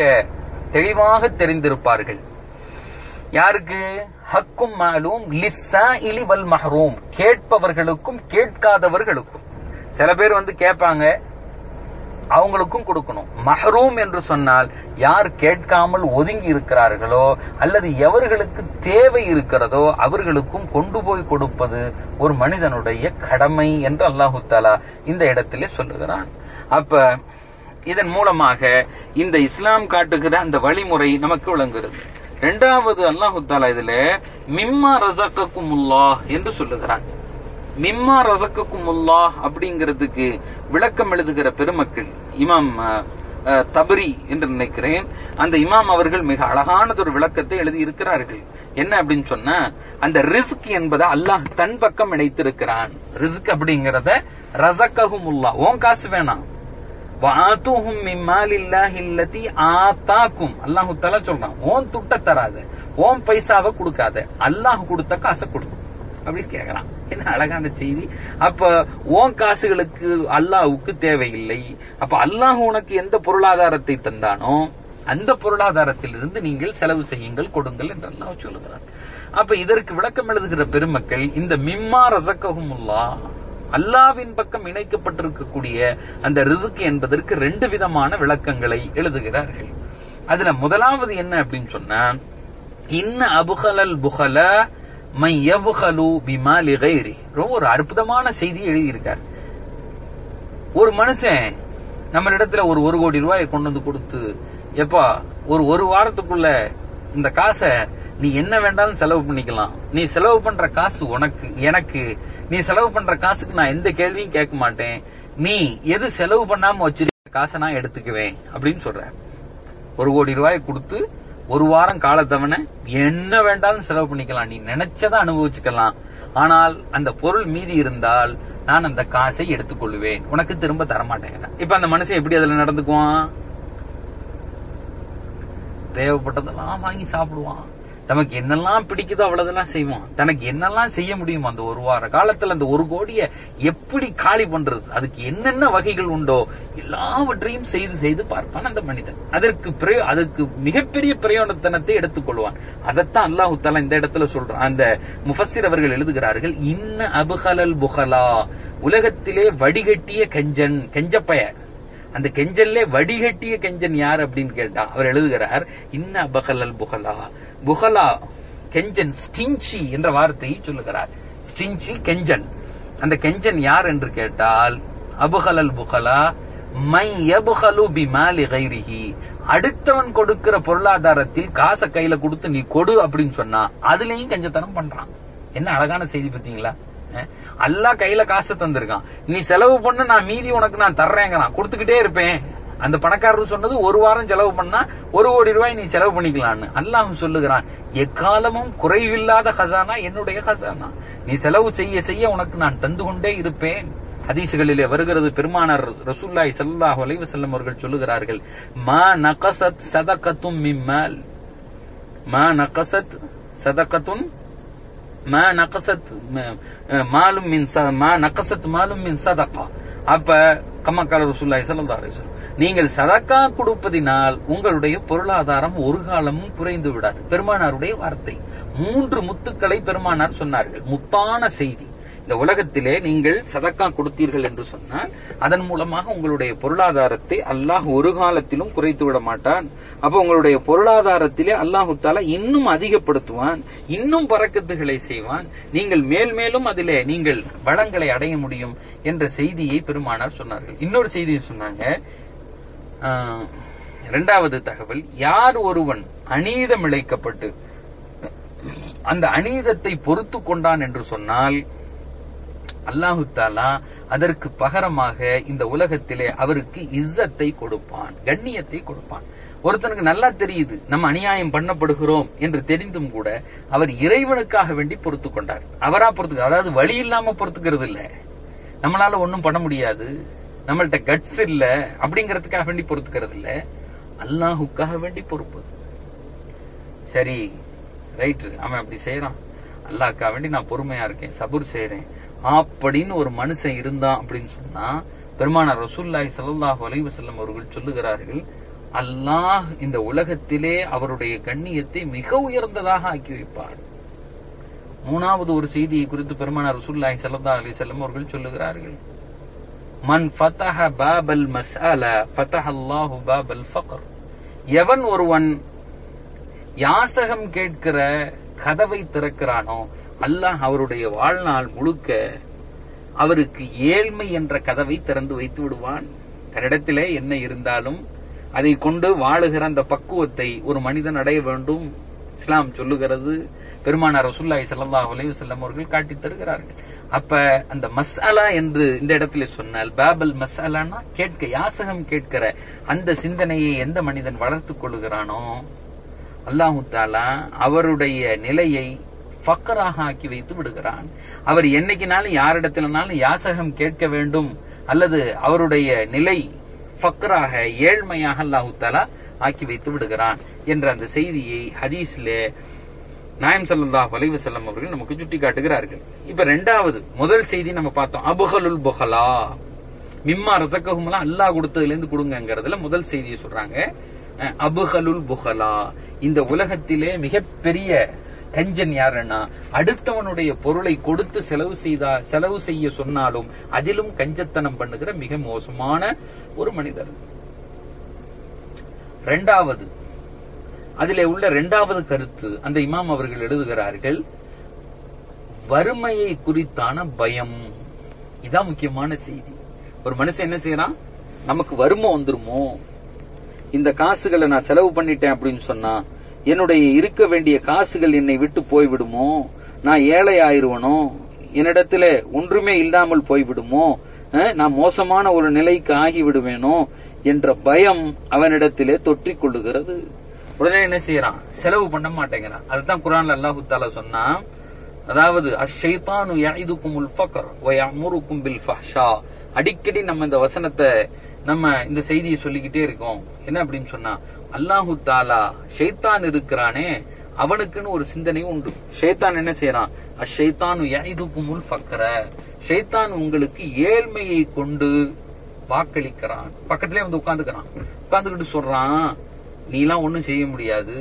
தெளிவாக தெரிந்திருப்பார்கள் யாருக்கு ஹக்கும் மாலும் லிஸ்ஸா இலி வல் மஹரூம் கேட்பவர்களுக்கும் கேட்காதவர்களுக்கும் சில பேர் வந்து கேட்பாங்க அவங்களுக்கும் கொடுக்கணும் மஹரூம் என்று சொன்னால் யார் கேட்காமல் ஒதுங்கி இருக்கிறார்களோ அல்லது எவர்களுக்கு தேவை இருக்கிறதோ அவர்களுக்கும் கொண்டு போய் கொடுப்பது ஒரு மனிதனுடைய கடமை என்று அல்லாஹு தாலா இந்த இடத்திலே சொல்லுகிறான் அப்ப இதன் மூலமாக இந்த இஸ்லாம் காட்டுகிற அந்த வழிமுறை நமக்கு விளங்குகிறது இரண்டாவது அல்லாஹு தாலா இதுல மிம்மா ரசக்கக்குமுல்லா என்று சொல்லுகிறான் மிம்மா ரசக்கக்குமுல்லா அப்படிங்கிறதுக்கு விளக்கம் எழுதுகிற பெருமக்கள் இமாம் தபரி என்று நினைக்கிறேன் அந்த இமாம் அவர்கள் மிக அழகானதொரு விளக்கத்தை எழுதி இருக்கிறார்கள் என்ன அப்படின்னு சொன்னா அந்த ரிஸ்க் என்பதை அல்லாஹ் தன் பக்கம் இணைத்திருக்கிறான் ரிஸ்க் அப்படிங்கறத ரசக்ககுமுல்லா ஓன் காசு வேணாம் வாத்துஹும் மிம்மாலில்லாஹி இல்லதி ஆத்தாக்கும் அல்லாஹ் தஆலா சொல்றான் ஓன் துட்ட தராத ஓன் பைசாவை கொடுக்காத அல்லாஹ் கொடுத்த காசை கொடு அப்படின்னு கேக்குறான் என்ன அழகான செய்தி அப்ப ஓன் காசுகளுக்கு அல்லாஹுக்கு தேவையில்லை அப்ப அல்லாஹ் உனக்கு எந்த பொருளாதாரத்தை தந்தானோ அந்த பொருளாதாரத்திலிருந்து நீங்கள் செலவு செய்யுங்கள் கொடுங்கள் என்று அல்லாஹ் சொல்லுகிறான் அப்ப இதற்கு விளக்கம் எழுதுகிற பெருமக்கள் இந்த மிம்மா ரசக்ககுமுல்லா அல்லாவின் பக்கம் இணைக்கப்பட்டிருக்கக்கூடிய அந்த ரிசுக்கு என்பதற்கு ரெண்டு விதமான விளக்கங்களை எழுதுகிறார்கள் அதுல முதலாவது என்ன அப்படின்னு சொன்னா இன்ன அபுகலல் புகல மை எபுகலு பிமாலி கைரி ரொம்ப ஒரு அற்புதமான செய்தி எழுதியிருக்கார் ஒரு மனுஷன் நம்மளிடத்துல ஒரு ஒரு கோடி ரூபாயை கொண்டு வந்து கொடுத்து எப்பா ஒரு ஒரு வாரத்துக்குள்ள இந்த காசை நீ என்ன வேண்டாலும் செலவு பண்ணிக்கலாம் நீ செலவு பண்ற காசு உனக்கு எனக்கு நீ செலவு பண்ற காசுக்கு நான் எந்த கேள்வியும் கேட்க மாட்டேன் நீ எது செலவு பண்ணாம வச்சிருக்க காசை நான் எடுத்துக்குவேன் அப்படின்னு சொல்ற ஒரு கோடி ரூபாய் கொடுத்து ஒரு வாரம் காலத்தவணை என்ன வேண்டாலும் செலவு பண்ணிக்கலாம் நீ நினைச்சதை அனுபவிச்சுக்கலாம் ஆனால் அந்த பொருள் மீதி இருந்தால் நான் அந்த காசை எடுத்துக்கொள்வேன் உனக்கு திரும்ப தரமாட்டேன் இப்ப அந்த மனுஷன் எப்படி அதுல நடந்துக்குவான் தேவைப்பட்டதெல்லாம் வாங்கி சாப்பிடுவான் நமக்கு என்னெல்லாம் பிடிக்குதோ அவ்வளவுதெல்லாம் செய்வோம் தனக்கு என்னெல்லாம் செய்ய முடியுமோ அந்த ஒரு வார காலத்துல அந்த ஒரு கோடிய எப்படி காலி பண்றது அதுக்கு என்னென்ன வகைகள் உண்டோ எல்லாவற்றையும் செய்து செய்து பார்ப்பான் அந்த மனிதன் அதற்கு பிரயோ- அதற்கு மிகப்பெரிய பிரயோஜனத்தனத்தை எடுத்துக்கொள்வான் அதைத்தான் அல்லாஹு தாலா இந்த இடத்துல சொல்றான் அந்த முஃபஸ்ஸிர் அவர்கள் எழுதுகிறார்கள் இன்ன அபுஹலல் புகலா உலகத்திலே வடிகட்டிய கஞ்சன் கெஞ்சப்பய அந்த கெஞ்சல்லே வடிகட்டிய கெஞ்சன் யார் அப்படின்னு கேட்டா அவர் எழுதுகிறார் இன்ன அபகலல் புகலா புகலா கெஞ்சன் ஸ்டிஞ்சி என்ற வார்த்தையை சொல்லுகிறார் ஸ்டிஞ்சி கெஞ்சன் அந்த கெஞ்சன் யார் என்று கேட்டால் அபுகலல் புகலா மை யபுகலு பிமாலி கைரிஹி அடுத்தவன் கொடுக்கிற பொருளாதாரத்தில் காசை கையில கொடுத்து நீ கொடு அப்படின்னு சொன்னா அதுலயும் கஞ்சத்தனம் பண்றான் என்ன அழகான செய்தி பாத்தீங்களா அஹ், அல்லாஹ் கையில காசை தந்திருக்கான் நீ செலவு பண்ண நான் மீதி உனக்கு நான் தர்றேங்கிறான் கொடுத்துக்கிட்டே இருப்பேன் அந்த பணக்காரர் சொன்னது ஒரு வாரம் செலவு பண்ணா ஒரு கோடி ரூபாய் நீ செலவு பண்ணிக்கலாம்னு அல்லாஹ் சொல்லுகிறான் எக்காலமும் குறைவில்லாத ஹசானா என்னுடைய ஹசானா நீ செலவு செய்ய செய்ய உனக்கு நான் தந்து கொண்டே இருப்பேன் ஹதீசுகளிலே வருகிறது பெருமானார் ரசூல்லாய் ஸல்லல்லாஹு அலைஹி வஸல்லம் அவர்கள் சொல்லுகிறார்கள் மா நகசத் சதகத்தும் மிம்மால் மா நகசத் சதகத்துன் மா நகசத் ம- அஹ் மாலும் மின் ச- மா நகசத் மாலும் மின் சதகா அப்ப கம்மக்கால ரசூல்லாய் ஸல்லல்லாஹு அலைஹி வஸல்லம் நீங்கள் சதக்கா கொடுப்பதினால் உங்களுடைய பொருளாதாரம் ஒரு காலமும் குறைந்து விடாது பெருமானாருடைய வார்த்தை மூன்று முத்துக்களை பெருமானார் சொன்னார்கள் முத்தான செய்தி இந்த உலகத்திலே நீங்கள் சதக்கா கொடுத்தீர்கள் என்று சொன்னால் அதன் மூலமாக உங்களுடைய பொருளாதாரத்தை அல்லாஹ் ஒரு காலத்திலும் குறைத்து விட மாட்டான் அப்ப உங்களுடைய பொருளாதாரத்திலே அல்லாஹு தாலா இன்னும் அதிகப்படுத்துவான் இன்னும் பறக்கத்துகளை செய்வான் நீங்கள் மேல் மேலும் அதிலே நீங்கள் வளங்களை அடைய முடியும் என்ற செய்தியை பெருமானார் சொன்னார்கள் இன்னொரு செய்தியை சொன்னாங்க ஆஹ், இரண்டாவது தகவல் யார் ஒருவன் அநீதம் இழைக்கப்பட்டு அந்த அநீதத்தை பொறுத்து கொண்டான் என்று சொன்னால் அல்லாஹு தாலா அதற்கு பகரமாக இந்த உலகத்திலே அவருக்கு இஸ்ஸத்தை கொடுப்பான் கண்ணியத்தை கொடுப்பான் ஒருத்தனுக்கு நல்லா தெரியுது நம்ம அநியாயம் பண்ணப்படுகிறோம் என்று தெரிந்தும் கூட அவர் இறைவனுக்காக வேண்டி பொறுத்து கொண்டார் அவரா பொறுத்து அதாவது வழி இல்லாம பொறுத்துக்கிறது இல்ல நம்மளால ஒண்ணும் பண்ண முடியாது நம்மள்ட்ட கட்ஸ் இல்ல அப்படிங்கறதுக்காக வேண்டி பொறுத்துக்கிறது இல்ல அல்லாஹுக்காக வேண்டி பொறுப்பது சரி ரைட் அவன் அப்படி செய்யறான் அல்லாஹ்க்காக வேண்டி நான் பொறுமையா இருக்கேன் சபூர் செய்யறேன் அப்படின்னு ஒரு மனுஷன் இருந்தான் அப்படின்னு சொன்னா பெருமானார் ரசூல்லாய் ஸல்லல்லாஹு அலைஹி வஸல்லம் அவர்கள் சொல்லுகிறார்கள் அல்லாஹ் இந்த உலகத்திலே அவருடைய கண்ணியத்தை மிக உயர்ந்ததாக ஆக்கி வைப்பார் மூணாவது ஒரு செய்தியை குறித்து பெருமானார் ரசூல்லாய் ஸல்லல்லாஹு அலைஹி வஸல்லம் அவர்கள் சொல்லுகிறார்கள் மன் ஃபதஹ பாபல் மஸ்அல ஃபதஹ அல்லாஹு பாபல் ஃபக்ர் எவன் ஒருவன் யாசகம் கேட்கிற கதவை திறக்கிறானோ அல்லாஹ் அவருடைய வாழ்நாள் முழுக்க அவருக்கு ஏழ்மை என்ற கதவை திறந்து வைத்து விடுவான் தன்னிடத்திலே என்ன இருந்தாலும் அதை கொண்டு வாழுகிற அந்த பக்குவத்தை ஒரு மனிதன் அடைய வேண்டும் இஸ்லாம் சொல்லுகிறது பெருமானார் ரசூல்லாய் ஸல்லல்லாஹு அலைஹி வஸல்லம் அவர்கள் காட்டித் தருகிறார்கள் அப்ப அந்த மஸ்அலா என்று இந்த இடத்துல சொன்னால் பாபல் மஸ்அலானா கேட்க யாசகம் கேட்கிற அந்த சிந்தனையை எந்த மனிதன் வளர்த்துக் கொள்கிறானோ அல்லாஹு தாலா அவருடைய நிலையை ஃபக்கராக ஆக்கி வைத்து விடுகிறான் அவர் என்னைக்குனாலும் யாரிடத்திலனாலும் யாசகம் கேட்க வேண்டும் அல்லது அவருடைய நிலை ஃபக்கராக ஏழ்மையாக அல்லாஹு தாலா ஆக்கி வைத்து விடுகிறான் என்ற அந்த செய்தியை ஹதீஸ்ல நாயம் ஸல்லல்லாஹு அலைஹி வஸல்லம் அவர்கள் நமக்கு சுட்டி காட்டுகிறார்கள் இப்ப ரெண்டாவது முதல் செய்தி நம்ம பார்த்தோம் அபுகலுல் புகலா மிம்மா ரசக்கஹும்லாம் அல்லாஹ் கொடுத்ததுல இருந்து கொடுங்கங்கறதுல முதல் செய்தியை சொல்றாங்க அஹ், அபுகலுல் புகலா இந்த உலகத்திலே மிகப்பெரிய கஞ்சன் யாருன்னா அடுத்தவனுடைய பொருளை கொடுத்து செலவு செய்தா செலவு செய்ய சொன்னாலும் அதிலும் கஞ்சத்தனம் பண்ணுகிற மிக மோசமான ஒரு மனிதர் ரெண்டாவது அதிலே உள்ள இரண்டாவது கருத்து அந்த இமாம் அவர்கள் எழுதுகிறார்கள் வறுமையை குறித்தான பயம் இதான் முக்கியமான செய்தி ஒரு மனுஷன் என்ன செய்யறான் நமக்கு வறுமை வந்துருமோ இந்த காசுகளை நான் செலவு பண்ணிட்டேன் அப்படின்னு சொன்னா என்னுடைய இருக்க வேண்டிய காசுகள் என்னை விட்டு போய்விடுமோ நான் ஏழை ஆயிருவனோ என்னிடத்துல ஒன்றுமே இல்லாமல் போய்விடுமோ அஹ், நான் மோசமான ஒரு நிலைக்கு ஆகி விடுவேனோ என்ற பயம் அவனிடத்திலே தொற்றிக் கொள்ளுகிறது உடனே என்ன செய்யறான் செலவு பண்ண மாட்டேங்கிறான் அதுதான் குரான்ல அல்லாஹு தாலா சொன்னா அதாவது அஷைத்தானு யாயிதுக்குமுல் ஃபக்ர் வ யஅமுருக்கும் பில் ஃபஹ்ஷா அடிக்கடி நம்ம இந்த வசனத்தை நம்ம இந்த செய்தியை சொல்லிக்கிட்டே இருக்கோம் என்ன அப்படின்னு சொன்னா அல்லாஹு தாலா ஷைத்தான் இருக்கிறானே அவனுக்குன்னு ஒரு சிந்தனை உண்டு ஷைத்தான் என்ன செய்யறான் அஷைத்தான் யைதுகுமுல் ஃபக்ர ஷைத்தான் உங்களுக்கு ஏழ்மையை கொண்டு வாக்களிக்கிறான் பக்கத்திலே வந்து உட்கார்ந்துக்கிறான் உட்கார்ந்துக்கிட்டு சொல்றான் நீ எல்லாம் ஒண்ணும் செய்ய முடியாது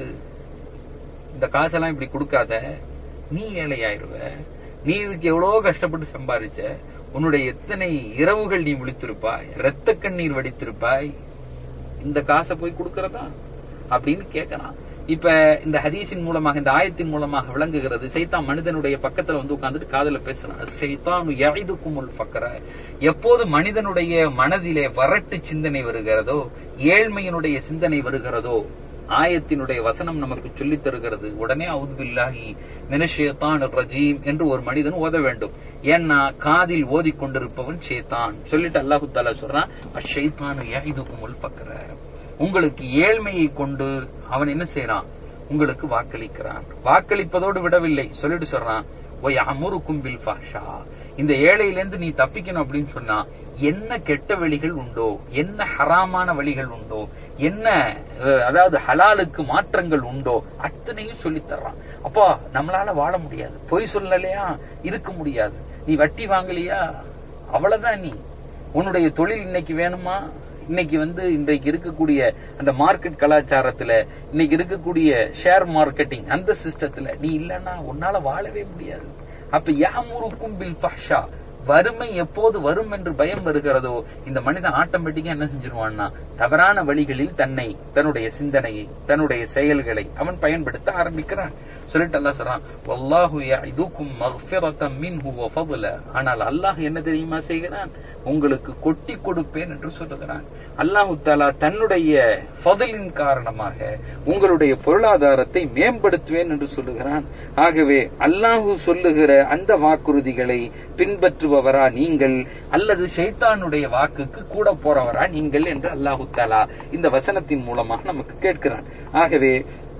இந்த காசெல்லாம் இப்படி கொடுக்காத நீ ஏழையாயிருவ நீ இதுக்கு எவ்வளவு கஷ்டப்பட்டு சம்பாதிச்ச உன்னுடைய எத்தனை இரவுகள் நீ விழித்திருப்பாய் இரத்த கண்ணீர் வடித்திருப்பாய் இந்த காசை போய் கொடுக்கறதா அப்படின்னு கேட்கறான் இப்ப இந்த ஹதீஸின் மூலமாக இந்த ஆயத்தின் மூலமாக விளங்குகிறது சைத்தான் மனிதனுடைய பக்கத்துல வந்து உட்கார்ந்துட்டு காதுல பேசுறான் சைத்தான் எழிதுக்குமுல் ஃபக்கர எப்போது மனிதனுடைய மனதிலே வரட்டு சிந்தனை வருகிறதோ ஏழ்மையினுடைய சிந்தனை வருகிறதோ ஆயத்தினுடைய வசனம் நமக்கு சொல்லித் தருகிறது உடனே அவுதுபில்லாஹி மினஷேத்தான் ரஜீம் என்று ஒரு மனிதன் ஓத வேண்டும் ஏன்னா காதில் ஓதிக் கொண்டிருப்பவன் ஷேத்தான் சொல்லிட்டு அல்லாஹு தாலா சொல்றான் அஷைத்தான் யஹிதுக்குமுல் ஃபக்கர உங்களுக்கு ஏழ்மையை கொண்டு அவன் என்ன செய்யறான் உங்களுக்கு வாக்களிக்கிறான் வாக்களிப்பதோடு விடவில்லை சொல்லிட்டு சொல்றான் ஒய் அமுருக்கும் பில் ஃபாஷா இந்த ஏழையிலிருந்து நீ தப்பிக்கணும் அப்படின்னு சொன்னா என்ன கெட்ட வழிகள் உண்டோ என்ன ஹராமான வழிகள் உண்டோ என்ன அஹ், அதாவது ஹலாலுக்கு மாற்றங்கள் உண்டோ அத்தனையும் சொல்லித் தர்றான் அப்பா நம்மளால வாழ முடியாது பொய் சொல்லலையா இருக்க முடியாது நீ வட்டி வாங்கலையா அவ்வளவுதான் நீ உன்னுடைய தொழில் இன்னைக்கு வேணுமா இன்னைக்கு வந்து இன்றைக்கு இருக்கக்கூடிய அந்த மார்க்கெட் கலாச்சாரத்துல இன்னைக்கு இருக்கக்கூடிய ஷேர் மார்க்கெட்டிங் அந்த சிஸ்டத்துல நீ இல்லன்னா உன்னால வாழவே முடியாது அப்ப யாமுருக்கும் பில் ஃபஹ்ஷா வறுமை எப்போது வரும் என்று பயம் வருகிறதோ இந்த மனிதன் ஆட்டோமேட்டிக்கா என்ன செஞ்சிருவான்னா தவறான வழிகளில் தன்னை தன்னுடைய சிந்தனையை தன்னுடைய செயல்களை அவன் பயன்படுத்த ஆரம்பிக்கிறான் சொல்லிட்டு அல்லாஹ் சொல்றான் வல்லாஹு யஇதுக்கும் மக்ஃபிரத்தம் மின்ஹு வ ஃபضல ஆனால் அல்லாஹ் என்ன தெரியுமா செய்கிறான் உங்களுக்கு கொட்டி கொடுப்பேன் என்று சொல்லுகிறான் அல்லாஹு தாலா தன்னுடைய ஃபதலின் காரணமாக உங்களுடைய பொருளாதாரத்தை மேம்படுத்துவேன் என்று சொல்லுகிறான் ஆகவே அல்லாஹு சொல்லுகிற அந்த வாக்குறுதிகளை பின்பற்றுபவரா நீங்கள் அல்லது ஷைத்தானுடைய வாக்குக்கு கூட போறவரா நீங்கள் என்று அல்லாஹு தாலா இந்த வசனத்தின் மூலமாக நமக்கு கேட்கிறான் ஆகவே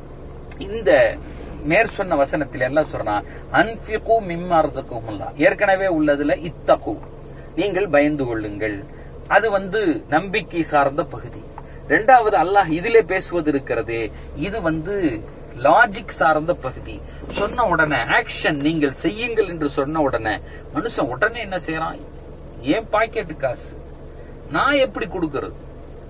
இந்த மேற் சொன்ன வசனத்தில் எல்லாம் சொல்றான் அன்பிகு மிம்மர்சகுமுல்லா ஏற்கனவே உள்ளதுல இத்தகு நீங்கள் பயந்து கொள்ளுங்கள் அது வந்து நம்பிக்கை சார்ந்த பகுதி இரண்டாவது அல்லாஹ் இதிலே பேசுவது இருக்கிறதே இது வந்து லாஜிக் சார்ந்த பகுதி சொன்ன உடனே ஆக்ஷன் நீங்கள் செய்யுங்கள் என்று சொன்ன உடனே மனுஷன் உடனே என்ன செய்யறான் ஏன் பாக்கெட்டு காசு நான் எப்படி கொடுக்கறது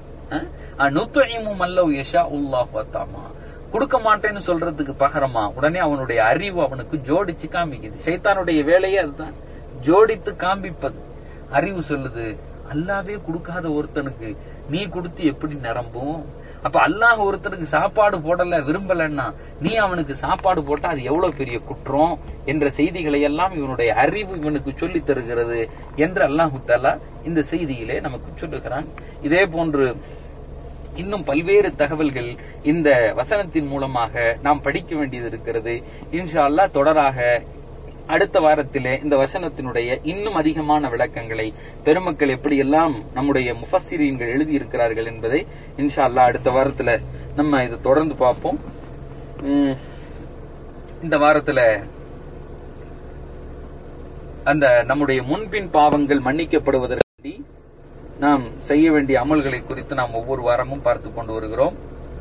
நுத்துமும் அல்லவ் யஷா உல்லாஹ் வத்தாமா கொடுக்க மாட்டேன்னு சொல்றதுக்கு பகரமா உடனே அவனுடைய அறிவு அவனுக்கு ஜோடிச்சு காமிக்குது சைத்தானுடைய வேலையே அதுதான் ஜோடித்து காண்பிப்பது அறிவு சொல்லுது அல்லாவே கொடுக்காத ஒருத்தனுக்கு நீ கொடுத்து எப்படி நிரம்பும் அப்ப அல்லாஹ் ஒருத்தனுக்கு சாப்பாடு போடல விரும்பலன்னா நீ அவனுக்கு சாப்பாடு போட்டா அது எவ்வளவு பெரிய குற்றம் என்ற செய்திகளை எல்லாம் இவனுடைய அறிவு இவனுக்கு சொல்லி தருகிறது என்று அல்லாஹு தாலா இந்த செய்தியிலே நமக்கு சொல்லுகிறான் இதே போன்று இன்னும் பல்வேறு தகவல்கள் இந்த வசனத்தின் மூலமாக நாம் படிக்க வேண்டியது இருக்கிறது இன்ஷா அல்லாஹ் தொடராக அடுத்த வாரத்திலே இந்த வசனத்தினுடைய இன்னும் அதிகமான விளக்கங்களை பெருமக்கள் எப்படியெல்லாம் நம்முடைய முஃபஸ்ஸிரீன்கள் எழுதியிருக்கிறார்கள் என்பதை இன்ஷா அல்லாஹ் அடுத்த வாரத்துல நம்ம இது தொடர்ந்து பார்ப்போம் உம், இந்த வாரத்துல அந்த நம்முடைய முன்பின் பாவங்கள் மன்னிக்கப்படுவதற்கு நாம் செய்ய வேண்டிய அமல்களை குறித்து நாம் ஒவ்வொரு வாரமும் பார்த்து கொண்டு வருகிறோம்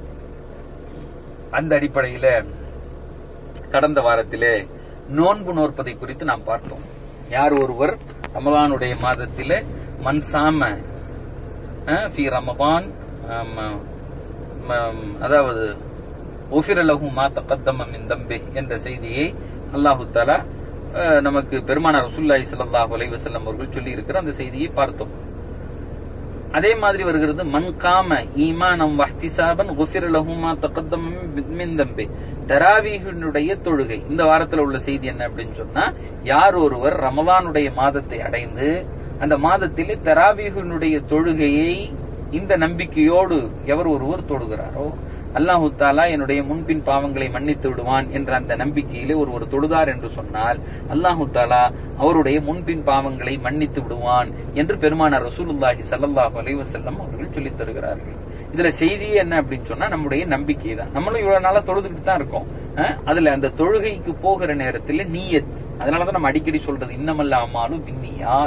அந்த அடிப்படையில கடந்த வாரத்திலே நோன்பு நோற்பதை குறித்து நாம் பார்த்தோம் யார் ஒருவர் ரமலானுடைய மாதத்திலே மன் சாம அஹ், ஃபி ரமபான் ஆம், ஆம், அதாவது உஃபிர லஹு மா தகத்தம மின் தம்பி என்ற செய்தியை அல்லாஹு தஆலா அஹ், நமக்கு பெருமானார் ரசூலுல்லாஹி ஸல்லல்லாஹு அலைஹி வஸல்லம் அவர்கள் சொல்லி இருக்கிற அந்த செய்தியை பார்த்தோம் அதே மாதிரி வருகிறது மன் காம ஈமானம் வஹ்திசாபன் குஃபிர லஹு மா தகத்தம மின் தம்பி தராவீஹினுடைய தொழுகை இந்த வாரத்துல உள்ள செய்தி என்ன அப்படின்னு சொன்னா யார் ஒருவர் ரமலானுடைய மாதத்தை அடைந்து அந்த மாதத்திலே தராவீஹினுடைய தொழுகையை இந்த நம்பிக்கையோடு எவர் ஒருவர் தொழுகிறாரோ அல்லாஹு தாலா என்னுடைய முன்பின் பாவங்களை மன்னித்து விடுவான் என்ற அந்த நம்பிக்கையிலே ஒருவர் தொழுதார் என்று சொன்னால் அல்லாஹு தாலா அவருடைய முன்பின் பாவங்களை மன்னித்து விடுவான் என்று பெருமானார் ரசூலுல்லாஹி ஸல்லல்லாஹு அலைஹி வஸல்லம் அவர்கள் சொல்லித் தருகிறார்கள் இதுல செய்தி என்ன அப்படின்னு சொன்னா நம்முடைய நம்பிக்கை தான் நம்மளும் இவ்வளவு நாளா தொழுதுகிட்டு தான் இருக்கோம் அஹ், அதுல அந்த தொழுகைக்கு போகிற நேரத்துல நீயத் அதனாலதான் நம்ம அடிக்கடி சொல்றது இன்னமல்ல அம்மாலும் பின்னியார்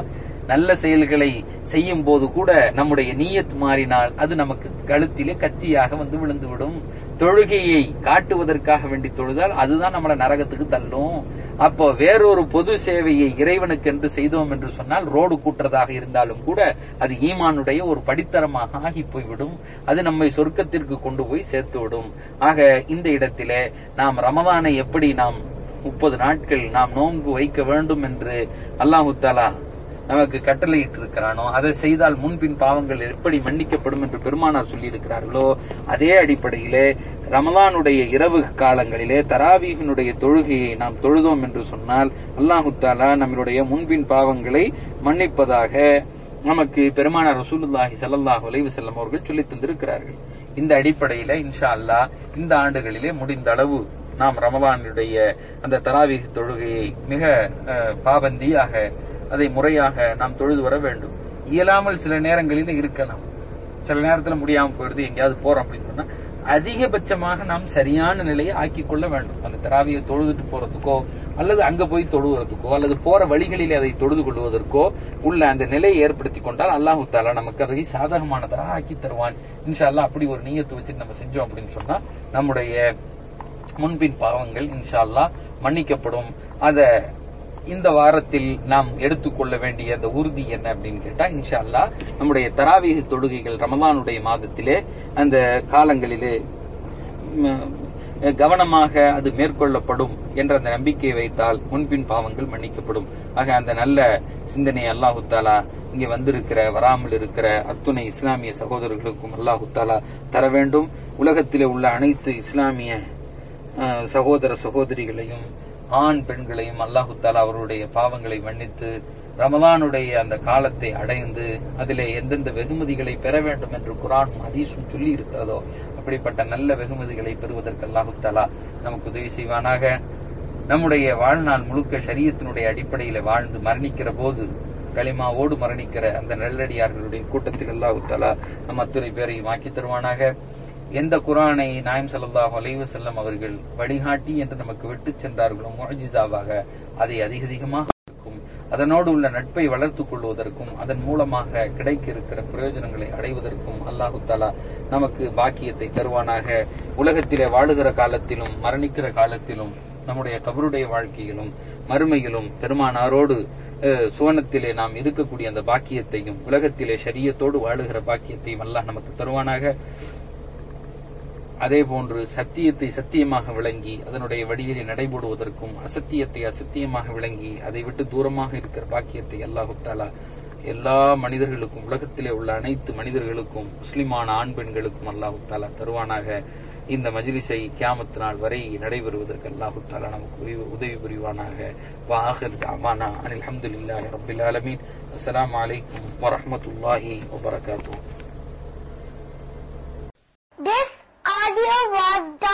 நல்ல செயல்களை செய்யும் போது கூட நம்முடைய நீயத் மாறினால் அது நமக்கு கழுத்திலே கத்தியாக வந்து விழுந்துவிடும் தொழுகையை காட்டுவதற்காக வேண்டி தொழுதால் அதுதான் நம்மள நரகத்துக்கு தள்ளும் அப்போ வேறொரு பொது சேவையை இறைவனுக்கு என்று செய்தோம் என்று சொன்னால் ரோடு கூட்டுறதாக இருந்தாலும் கூட அது ஈமானுடைய ஒரு படித்தரமாக ஆகி போய்விடும் அது நம்மை சொர்க்கத்திற்கு கொண்டு போய் சேர்த்து விடும் ஆக இந்த இடத்திலே நாம் ரமதானை எப்படி நாம் முப்பது நாட்கள் நாம் நோன்பு வைக்க வேண்டும் என்று அல்லாஹு தாலா நமக்கு கட்டளையிட்டு இருக்கிறானோ அதை செய்தால் முன்பின் பாவங்கள் எப்படி மன்னிக்கப்படும் என்று பெருமானார் சொல்லி இருக்கிறார்களோ அதே அடிப்படையிலே ரமலானுடைய இரவு காலங்களிலே தராவீகனுடைய தொழுகையை நாம் தொழுதோம் என்று சொன்னால் அல்லாஹு தாலா நம்மளுடைய முன்பின் பாவங்களை மன்னிப்பதாக நமக்கு பெருமானார் ரசூலுல்லாஹி ஸல்லல்லாஹு அலைஹி வஸல்லம் அவர்கள் சொல்லி தந்திருக்கிறார்கள் இந்த அடிப்படையில இன்ஷா அல்லாஹ் இந்த ஆண்டுகளிலே முடிந்த அளவு நாம் ரமலானுடைய அந்த தராவீக தொழுகையை மிக அஹ், பாபந்தியாக அதை முறையாக நாம் தொழுது வர வேண்டும் இயலாமல் சில நேரங்களில் இருக்கலாம் சில நேரத்துல முடியாம போயிடுது எங்கேயாவது போறோம் அப்படின்னு சொன்னா அதிகபட்சமாக நாம் சரியான நிலையை ஆக்கிக் கொள்ள வேண்டும் அந்த தராவியை தொழுதுட்டு போறதுக்கோ அல்லது அங்க போய் தொழுவதற்கோ அல்லது போற வழிகளிலே அதை தொழுது கொள்வதற்கோ உள்ள அந்த நிலையை ஏற்படுத்தி கொண்டால் அல்லாஹு தாலா நமக்கு அதை சாதகமானதாக ஆக்கி தருவான் இன்ஷா அல்லாஹ் அப்படி ஒரு நீயத்து வச்சுட்டு நம்ம செஞ்சோம் அப்படின்னு சொன்னா நம்முடைய முன்பின் பாவங்கள் இன்ஷா அல்லாஹ் மன்னிக்கப்படும் அத இந்த வாரத்தில் நாம் எடுத்துக்கொள்ள வேண்டிய அந்த உறுதி என்ன அப்படின்னு கேட்டா இன்ஷா அல்லாஹ் நம்முடைய தராவீக தொழுகைகள் ரமலானுடைய மாதத்திலே அந்த காலங்களிலே ம், கவனமாக அது மேற்கொள்ளப்படும் என்ற அந்த நம்பிக்கையை வைத்தால் முன்பின் பாவங்கள் மன்னிக்கப்படும் ஆக அந்த நல்ல சிந்தனை அல்லாஹு தாலா இங்கே வந்திருக்கிற வராமல் இருக்கிற அத்துணை இஸ்லாமிய சகோதரர்களுக்கும் அல்லாஹு தாலா தர வேண்டும் உலகத்திலே உள்ள அனைத்து இஸ்லாமிய அஹ், சகோதர சகோதரிகளையும் ஆண் பெண்களையும் அல்லாஹு தாலா அவருடைய பாவங்களை மன்னித்து ரமலானுடைய அந்த காலத்தை அடைந்து அதிலே எந்தெந்த வெகுமதிகளை பெற வேண்டும் என்று குரானும் ஹதீஸும் சொல்லி இருக்கிறதோ அப்படிப்பட்ட நல்ல வெகுமதிகளை பெறுவதற்கு அல்லாஹு தாலா நமக்கு உதவி செய்வானாக நம்முடைய வாழ்நாள் முழுக்க ஷரியத்தினுடைய அடிப்படையில வாழ்ந்து மரணிக்கிற போது களிமாவோடு மரணிக்கிற அந்த நல்லடியார்களுடைய கூட்டத்தில் அல்லாஹு தாலா நம் அத்துணை பேரையும் ஆக்கி தருவானாக எந்த குரானை நாயம் ஸல்லல்லாஹு அலைஹி வஸல்லம் அவர்கள் வழிகாட்டி என்று நமக்கு விட்டுச் சென்றார்களோ முஅஜிசாவாக அதை அதிக அதிகமாக இருக்கும் அதனோடு உள்ள நட்பை வளர்த்துக் கொள்வதற்கும் அதன் மூலமாக கிடைக்க இருக்கிற பிரயோஜனங்களை அடைவதற்கும் அல்லாஹு தாலா நமக்கு பாக்கியத்தை தருவானாக உலகத்திலே வாழுகிற காலத்திலும் மரணிக்கிற காலத்திலும் நம்முடைய கபருடைய வாழ்க்கையிலும் மறுமையிலும் பெருமானாரோடு அஹ், சுவனத்திலே நாம் இருக்கக்கூடிய அந்த பாக்கியத்தையும் உலகத்திலே ஷரியத்தோடு வாழுகிற பாக்கியத்தையும் அல்லாஹ் நமக்கு தருவானாக அதே போன்று சத்தியத்தை சத்தியமாக விளங்கி அதனுடைய வழியிலே நடைபோடுவதற்கும் அசத்தியத்தை அசத்தியமாக விளங்கி அதை விட்டு தூரமாக இருக்கிற பாக்கியத்தை அல்லாஹு தாலா எல்லா மனிதர்களுக்கும் உலகத்திலே உள்ள அனைத்து மனிதர்களுக்கும் முஸ்லிமான ஆண் பெண்களுக்கும் அல்லாஹு தாலா தருவானாக இந்த மஜ்லிஸை கியாமத் நாள் வரை நடைபெறுவதற்கு அல்லாஹு தாலா நமக்கு உதவி- உதவி புரிவானாக வாஹிர் தஅவானா அனில் ஹம்துலில்லாஹி ரப்பில் ஆலமீன் அஸ்ஸலாமு அலைக்கும் வரஹ்மத்துல்லாஹி வபரகாத்துஹு This audio was